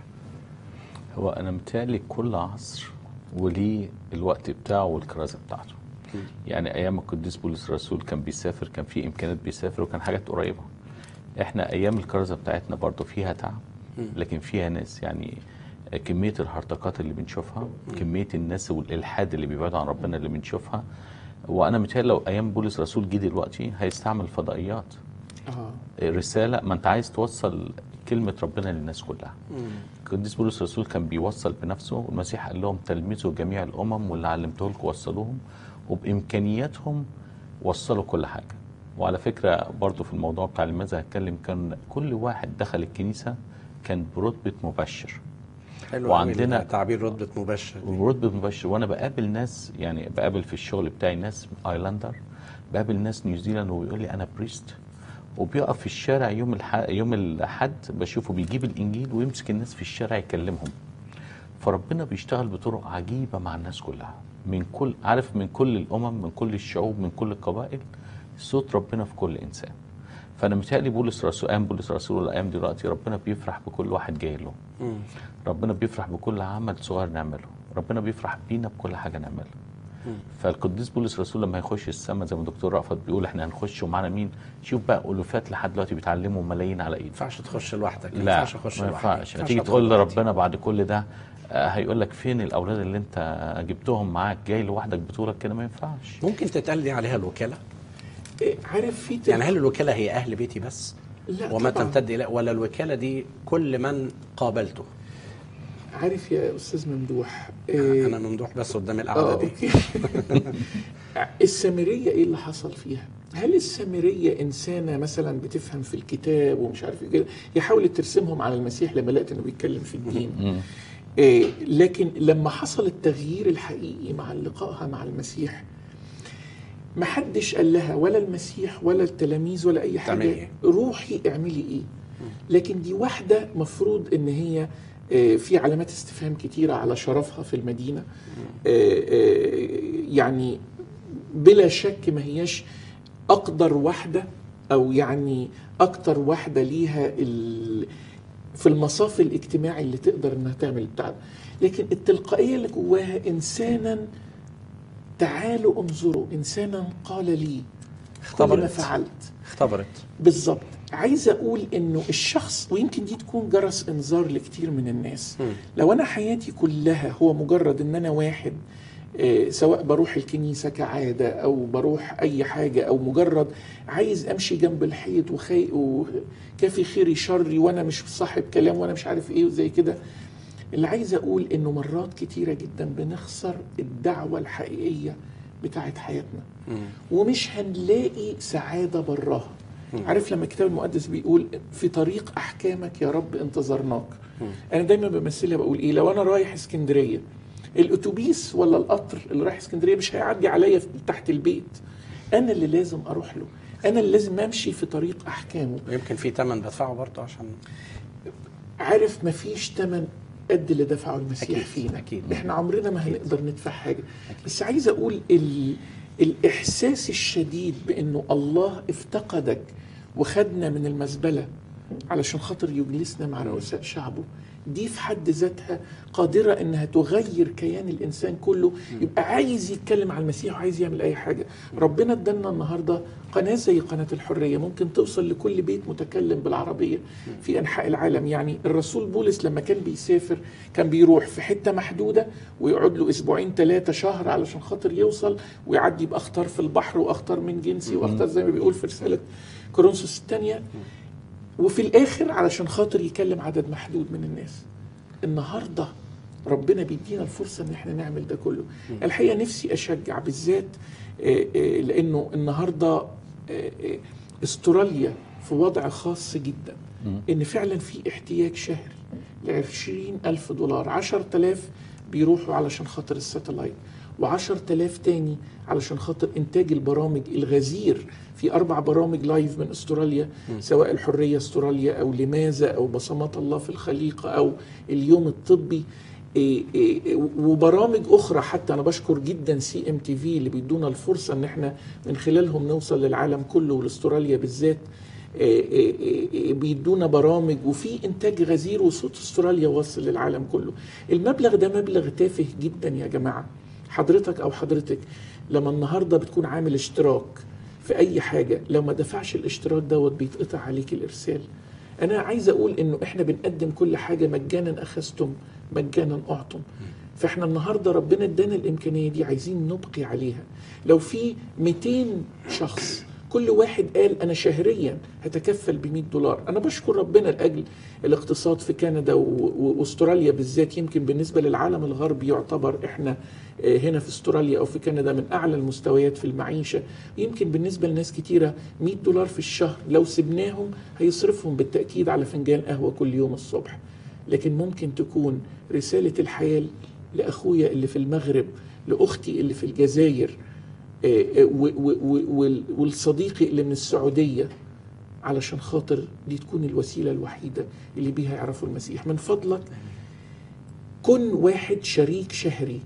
هو انا متهيألي كل عصر وليه الوقت بتاعه والكرازه بتاعته يعني ايام القديس بولس الرسول كان بيسافر كان في امكانيات بيسافر وكان حاجات قريبه احنا ايام الكرازه بتاعتنا برضو فيها تعب لكن فيها ناس يعني كميه الهرطقات اللي بنشوفها كميه الناس والالحاد اللي بيبعدوا عن ربنا اللي بنشوفها وانا متهيألي لو ايام بولس الرسول جه دلوقتي هيستعمل فضائيات اه رساله ما انت عايز توصل كلمه ربنا للناس كلها القديس بولس الرسول كان بيوصل بنفسه والمسيح قال لهم تلمذوا جميع الامم واللي علمته لكم وصلوهم وبامكانياتهم وصلوا كل حاجه وعلى فكره برضو في الموضوع بتاع لماذا هتكلم كان كل واحد دخل الكنيسه كان برتبه مبشر حلو وعندنا- قوي تعبير رتبه مبشر دي. ورتبه مبشر وانا بقابل ناس يعني بقابل في الشغل بتاعي ناس ايلاندر بقابل ناس نيوزيلاند وبيقول لي انا بريست وبيقف في الشارع يوم الح... يوم الاحد بشوفه بيجيب الانجيل ويمسك الناس في الشارع يكلمهم فربنا بيشتغل بطرق عجيبه مع الناس كلها من كل عارف من كل الامم من كل الشعوب من كل القبائل صوت ربنا في كل انسان فانا متهيألي بولس الرسول ايام بولس الرسول والايام دلوقتي ربنا بيفرح بكل واحد جاي له مم. ربنا بيفرح بكل عمل صغير نعمله ربنا بيفرح بينا بكل حاجه نعملها فالقديس بولس الرسول لما يخش السماء زي ما الدكتور رأفت بيقول احنا هنخش ومعانا مين شوف بقى الوفات لحد دلوقتي بيتعلموا ملايين على ما ايد ينفعش تخش لوحدك ما لا ينفعش اخش ما لوحدي ينفعش ينفعش تيجي أدخل تقول لوحدي. لربنا بعد كل ده آه، هيقول لك فين الاولاد اللي انت جبتهم معاك جاي لوحدك بطولك كده ما ينفعش ممكن تتقال دي عليها الوكاله إيه، عارف في يعني هل الوكاله هي اهل بيتي بس لا وما طبعاً. تمتد الى ولا الوكاله دي كل من قابلته عارف يا استاذ ممدوح إيه، انا ممدوح بس قدام اه القعده دي اوكي السامريه ايه اللي حصل فيها؟ هل السامريه انسانه مثلا بتفهم في الكتاب ومش عارف ايه كده؟ هي حاولت ترسمهم على المسيح لما لقت انه بيتكلم في الدين إيه لكن لما حصل التغيير الحقيقي مع لقائها مع المسيح ما حدش قال لها ولا المسيح ولا التلاميذ ولا اي تعملي حاجه إيه؟ روحي اعملي ايه لكن دي واحده مفروض ان هي آه، في علامات استفهام كتيرة على شرفها في المدينة آه، آه، يعني بلا شك ما هياش أقدر واحدة أو يعني أكتر واحدة ليها ال- في المصاف الاجتماعي اللي تقدر إنها تعمل بتاع ده. لكن التلقائية اللي جواها إنسانا تعالوا انظروا إنسانا قال لي كل ما اختبرت فعلت اختبرت بالظبط عايز اقول انه الشخص ويمكن دي تكون جرس انذار لكتير من الناس مم. لو انا حياتي كلها هو مجرد ان انا واحد آه، سواء بروح الكنيسة كعادة أو بروح أي حاجة أو مجرد عايز أمشي جنب الحيط وخي وكافي خيري شري وأنا مش صاحب كلام وأنا مش عارف إيه وزي كده اللي عايز أقول إنه مرات كتيرة جدا بنخسر الدعوة الحقيقية بتاعت حياتنا مم. ومش هنلاقي سعادة براها عارف لما الكتاب المقدس بيقول في طريق أحكامك يا رب انتظرناك أنا دايما بمثلها بقول إيه لو أنا رايح اسكندرية الأتوبيس ولا القطر اللي رايح اسكندرية مش هيعدي عليا في- تحت البيت أنا اللي لازم أروح له أنا اللي لازم أمشي في طريق أحكامه ويمكن في ثمن بدفعه برضه عشان عارف مفيش تمن قد اللي دفعه المسيح أكيد، فينا أكيد. احنا عمرنا ما هنقدر ندفع حاجه بس عايز اقول ال... الاحساس الشديد بانه الله افتقدك وخدنا من المزبله علشان خاطر يجلسنا مع رؤساء شعبه دي في حد ذاتها قادرة انها تغير كيان الانسان كله يبقى عايز يتكلم عن المسيح وعايز يعمل اي حاجة ربنا ادالنا النهاردة قناة زي قناة الحرية ممكن توصل لكل بيت متكلم بالعربية في انحاء العالم يعني الرسول بولس لما كان بيسافر كان بيروح في حتة محدودة ويقعد له اسبوعين ثلاثة شهر علشان خاطر يوصل ويعدي باخطار في البحر واخطار من جنسي واخطار زي ما بيقول في رسالة كورنثوس الثانية وفي الاخر علشان خاطر يكلم عدد محدود من الناس النهارده ربنا بيدينا الفرصه ان احنا نعمل ده كله الحقيقه نفسي اشجع بالذات آه، آه، لانه النهارده آه، آه، استراليا في وضع خاص جدا ان فعلا في احتياج شهري ل 20 ألف دولار 10000 بيروحوا علشان خاطر الساتلايت و10000 تاني علشان خاطر انتاج البرامج الغزير في اربع برامج لايف من استراليا سواء الحريه استراليا او لماذا او بصمات الله في الخليقه او اليوم الطبي إيه إيه وبرامج اخرى حتى انا بشكر جدا سي ام تي في اللي بيدونا الفرصه ان احنا من خلالهم نوصل للعالم كله ولاستراليا بالذات إيه إيه إيه بيدونا برامج وفي انتاج غزير وصوت استراليا واصل للعالم كله المبلغ ده مبلغ تافه جدا يا جماعه حضرتك او حضرتك لما النهارده بتكون عامل اشتراك في اي حاجه لو ما دفعش الاشتراك دوت بيتقطع عليك الارسال انا عايز اقول انه احنا بنقدم كل حاجه مجانا اخذتم مجانا اعطم فاحنا النهارده ربنا ادانا الامكانيه دي عايزين نبقي عليها لو في 200 شخص كل واحد قال انا شهريا هتكفل ب 100 دولار انا بشكر ربنا لاجل الاقتصاد في كندا و- و- واستراليا بالذات يمكن بالنسبه للعالم الغربي يعتبر احنا آه، هنا في استراليا او في كندا من اعلى المستويات في المعيشه يمكن بالنسبه لناس كتيره 100 دولار في الشهر لو سبناهم هيصرفهم بالتاكيد على فنجان قهوه كل يوم الصبح لكن ممكن تكون رساله الحياه لاخويا اللي في المغرب لاختي اللي في الجزائر آه، آه، و- و- و- وال- والصديقي اللي من السعوديه علشان خاطر دي تكون الوسيله الوحيده اللي بيها يعرفوا المسيح من فضلك كن واحد شريك شهري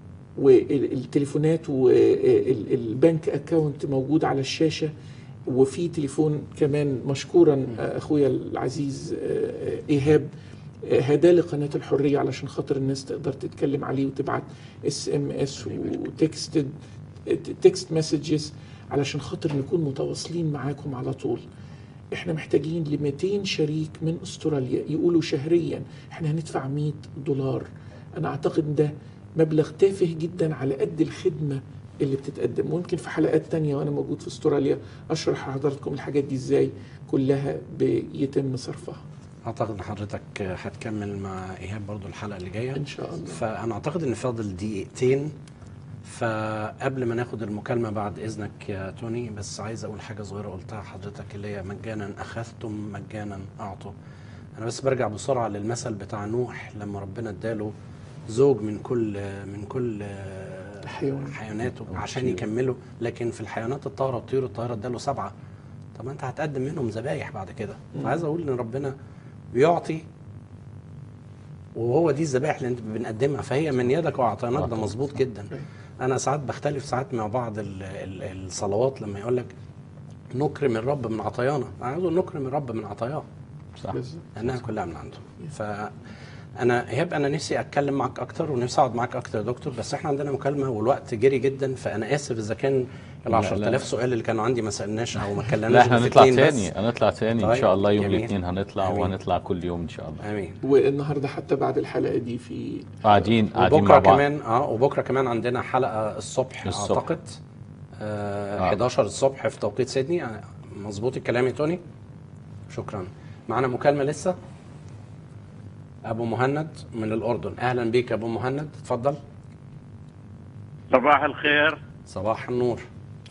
والتليفونات والبنك اكاونت موجود على الشاشه وفي تليفون كمان مشكورا اخويا العزيز آه، ايهاب آه، هداه لقناه الحريه علشان خاطر الناس تقدر تتكلم عليه وتبعت اس ام اس وتكست تكست مسجز علشان خاطر نكون متواصلين معاكم على طول احنا محتاجين ل 200 شريك من استراليا يقولوا شهريا احنا هندفع 100 دولار انا اعتقد إن ده مبلغ تافه جدا على قد الخدمه اللي بتتقدم ممكن في حلقات تانية وانا موجود في استراليا اشرح لحضراتكم الحاجات دي ازاي كلها بيتم صرفها اعتقد ان حضرتك هتكمل مع ايهاب برضو الحلقه اللي جايه ان شاء الله فانا اعتقد ان فاضل دقيقتين فقبل ما ناخد المكالمه بعد اذنك يا توني بس عايز اقول حاجه صغيره قلتها حضرتك اللي هي مجانا اخذتم مجانا اعطوا انا بس برجع بسرعه للمثل بتاع نوح لما ربنا اداله زوج من كل من كل حيوان. حيواناته عشان يكملوا لكن في الحيوانات الطاهره والطيور الطاهره اداله سبعه طب ما انت هتقدم منهم ذبايح بعد كده فعايز اقول ان ربنا بيعطي وهو دي الذبائح اللي انت بنقدمها فهي من يدك واعطيناك ده مظبوط جدا انا ساعات بختلف ساعات مع بعض ال ال الصلوات لما يقول لك نكرم الرب من عطايانا انا عايز أقول نكرم الرب من عطاياه صح بالظبط. لانها كلها من عنده فانا ايهاب انا نفسي اتكلم معاك اكتر ونفسي اقعد معاك اكتر يا دكتور بس احنا عندنا مكالمه والوقت جري جدا فانا اسف اذا كان ال لا، 10000 لا. سؤال اللي كانوا عندي ما سالناش او ما لا اتكلمناش احنا في هنطلع اتنين بس. تاني هنطلع تاني ان طيب، شاء الله يوم جميل. الاثنين هنطلع أمين. وهنطلع كل يوم ان شاء الله امين والنهارده حتى بعد الحلقه دي في قاعدين قاعدين وبكره مع بعض كمان اه وبكره كمان عندنا حلقه الصبح, الصبح. اعتقد آه آه. 11 الصبح في توقيت سيدني آه، مظبوط الكلام يا توني شكرا معنا مكالمه لسه ابو مهند من الاردن اهلا بيك يا ابو مهند اتفضل صباح الخير صباح النور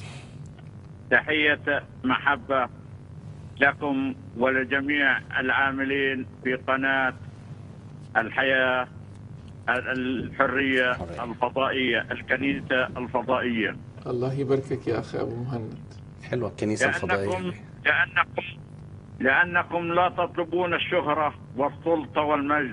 تحية محبة لكم ولجميع العاملين في قناة الحياة الحرية حرية. الفضائية الكنيسة الفضائية الله يباركك يا اخ ابو مهند حلوه الكنيسه الفضائيه لأنكم دي. لأنكم لأنكم لا تطلبون الشهرة والسلطة والمجد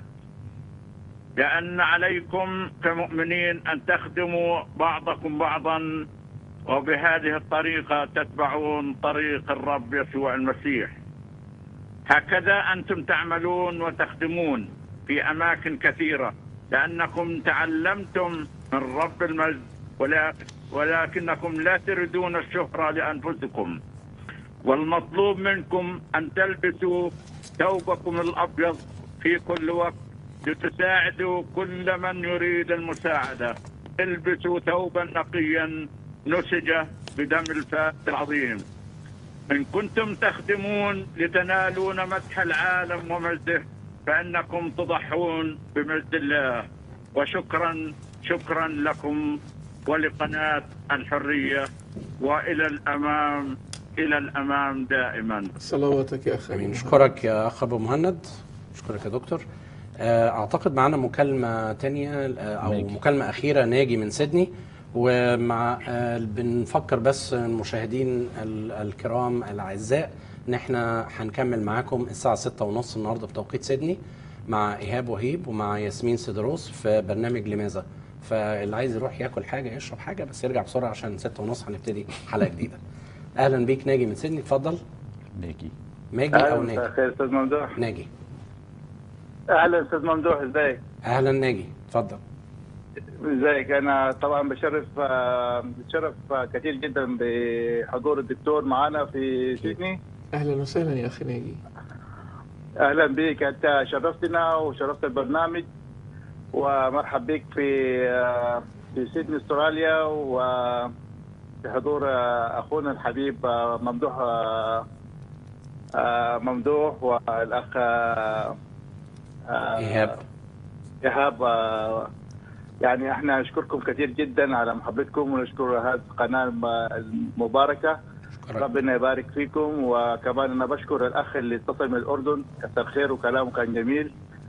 لأن عليكم كمؤمنين أن تخدموا بعضكم بعضا وبهذه الطريقة تتبعون طريق الرب يسوع المسيح هكذا أنتم تعملون وتخدمون في أماكن كثيرة لأنكم تعلمتم من رب المجد ولا ولكنكم لا تريدون الشهرة لأنفسكم والمطلوب منكم أن تلبسوا ثوبكم الأبيض في كل وقت لتساعدوا كل من يريد المساعدة البسوا ثوبا نقيا نسج بدم الفات العظيم إن كنتم تخدمون لتنالون مدح العالم ومجده فإنكم تضحون بمجد الله وشكرا شكرا لكم ولقناة الحرية وإلى الأمام إلى الأمام دائما صلواتك يا أخي امين نشكرك يا اخ ابو مهند نشكرك يا دكتور آه، اعتقد معانا مكالمه تانية آه، او ناجي. مكالمه اخيره ناجي من سيدني ومع آه، بنفكر بس المشاهدين ال- الكرام الاعزاء ان احنا هنكمل معاكم الساعه 6 ونص النهارده بتوقيت سيدني مع ايهاب وهيب ومع ياسمين سيدروس في برنامج لماذا فاللي عايز يروح ياكل حاجه يشرب حاجه بس يرجع بسرعه عشان 6 ونص هنبتدي حلقه جديده اهلا بيك ناجي من سيدني اتفضل ناجي ماجي او اهلا مساء ناجي الخير استاذ ممدوح ناجي اهلا استاذ ممدوح ازيك اهلا ناجي اتفضل ازيك انا طبعا بشرف آه، بتشرف آه، كثير جدا بحضور الدكتور معنا في سيدني أهلا وسهلا يا أخي ناجي اهلا بك انت شرفتنا وشرفت البرنامج ومرحب بك في آه، في سيدني استراليا وفي حضور آه، اخونا الحبيب آه، ممدوح آه، آه، ممدوح والاخ آه، آه، ايهاب ايهاب آه، يعني احنا نشكركم كثير جدا على محبتكم ونشكر هذه القناه الم- المباركه شكرا ربنا يبارك فيكم وكمان انا بشكر الاخ اللي اتصل من الاردن كثر خير وكلامه كان جميل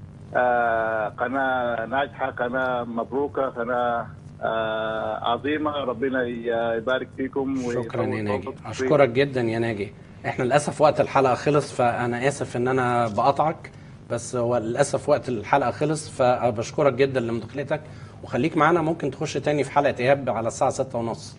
آه قناه ناجحه قناه مبروكه قناه آه عظيمه ربنا ي- يبارك فيكم شكرا يا ويطول ناجي عمركم. اشكرك جدا يا ناجي احنا للاسف وقت الحلقه خلص فانا اسف ان انا بقطعك بس هو للاسف وقت الحلقه خلص فبشكرك جدا لمداخلتك وخليك معانا ممكن تخش تاني في حلقه ايهاب على الساعه 6 ونص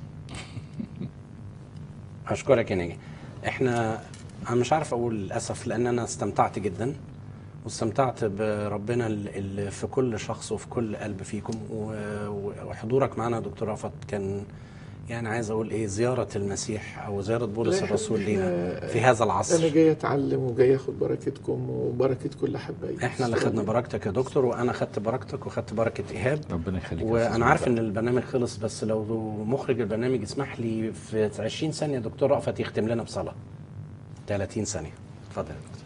اشكرك يا ناجي احنا انا مش عارف اقول للاسف لان انا استمتعت جدا واستمتعت بربنا اللي في كل شخص وفي كل قلب فيكم و- وحضورك معنا يا دكتور رفعت كان يعني عايز اقول ايه زياره المسيح او زياره بولس لا، الرسول إحنا- لينا في هذا أنا العصر جاي أتعلم وجاي أخد بركتكم وبركة كل أحبائي احنا اللي خدنا بركتك يا دكتور وانا خدت بركتك وخدت بركه ايهاب ربنا يخليك يا أستاذ وانا عارف ممدوح. ان البرنامج خلص بس لو مخرج البرنامج يسمح لي في 20 ثانيه دكتور رأفت يختم لنا بصلاه 30 ثانيه اتفضل يا دكتور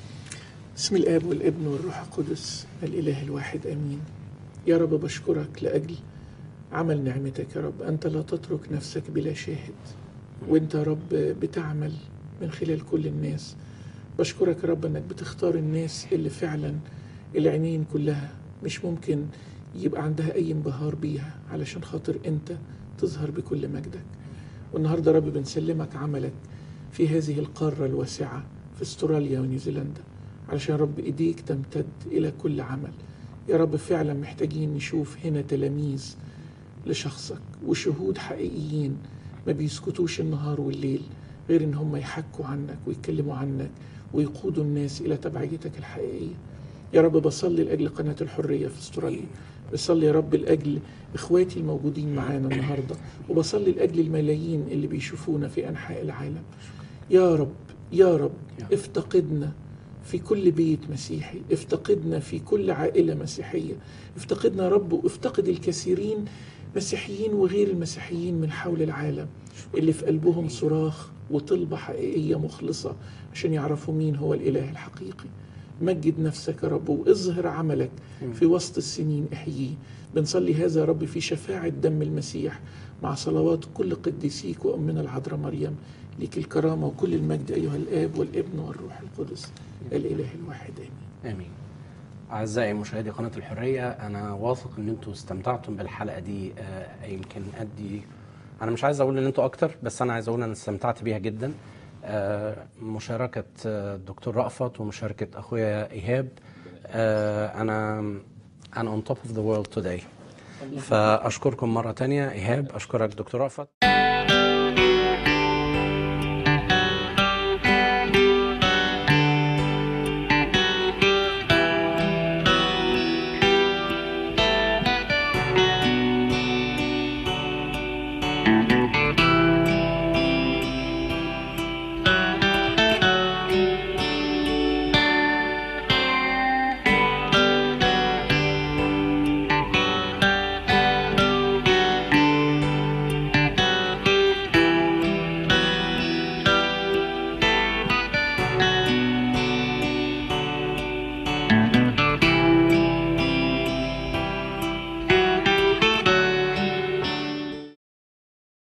بسم الآب والابن والروح القدس الإله الواحد آمين يا رب بشكرك لأجل عمل نعمتك يا رب أنت لا تترك نفسك بلا شاهد وأنت يا رب بتعمل من خلال كل الناس بشكرك يا رب أنك بتختار الناس اللي فعلا العينين كلها مش ممكن يبقى عندها أي انبهار بيها علشان خاطر أنت تظهر بكل مجدك والنهاردة يا رب بنسلمك عملك في هذه القارة الواسعة في استراليا ونيوزيلندا علشان رب ايديك تمتد الى كل عمل يا رب فعلا محتاجين نشوف هنا تلاميذ لشخصك وشهود حقيقيين ما بيسكتوش النهار والليل غير ان هم يحكوا عنك ويتكلموا عنك ويقودوا الناس الى تبعيتك الحقيقيه يا رب بصلي لاجل قناه الحريه في استراليا بصلي يا رب لاجل اخواتي الموجودين معانا النهارده وبصلي لاجل الملايين اللي بيشوفونا في انحاء العالم يا رب يا رب افتقدنا في كل بيت مسيحي افتقدنا في كل عائلة مسيحية افتقدنا يا رب وافتقد الكثيرين مسيحيين وغير المسيحيين من حول العالم اللي في قلبهم صراخ وطلبة حقيقية مخلصة عشان يعرفوا مين هو الإله الحقيقي مجد نفسك يا رب واظهر عملك في وسط السنين احييه بنصلي هذا يا رب في شفاعة دم المسيح مع صلوات كل قديسيك وأمنا العذراء مريم ليك الكرامة وكل المجد أيها الآب والابن والروح القدس الإله الواحد آمين امين اعزائي مشاهدي قناه الحريه انا واثق ان انتم استمتعتم بالحلقه دي آه، يمكن ادي انا مش عايز اقول ان انتوا اكتر بس انا عايز اقول ان انا استمتعت بيها جدا آه، مشاركه آه، الدكتور رأفت ومشاركه اخويا ايهاب آه، انا انا on top of the world today فاشكركم مره تانية ايهاب اشكرك دكتور رأفت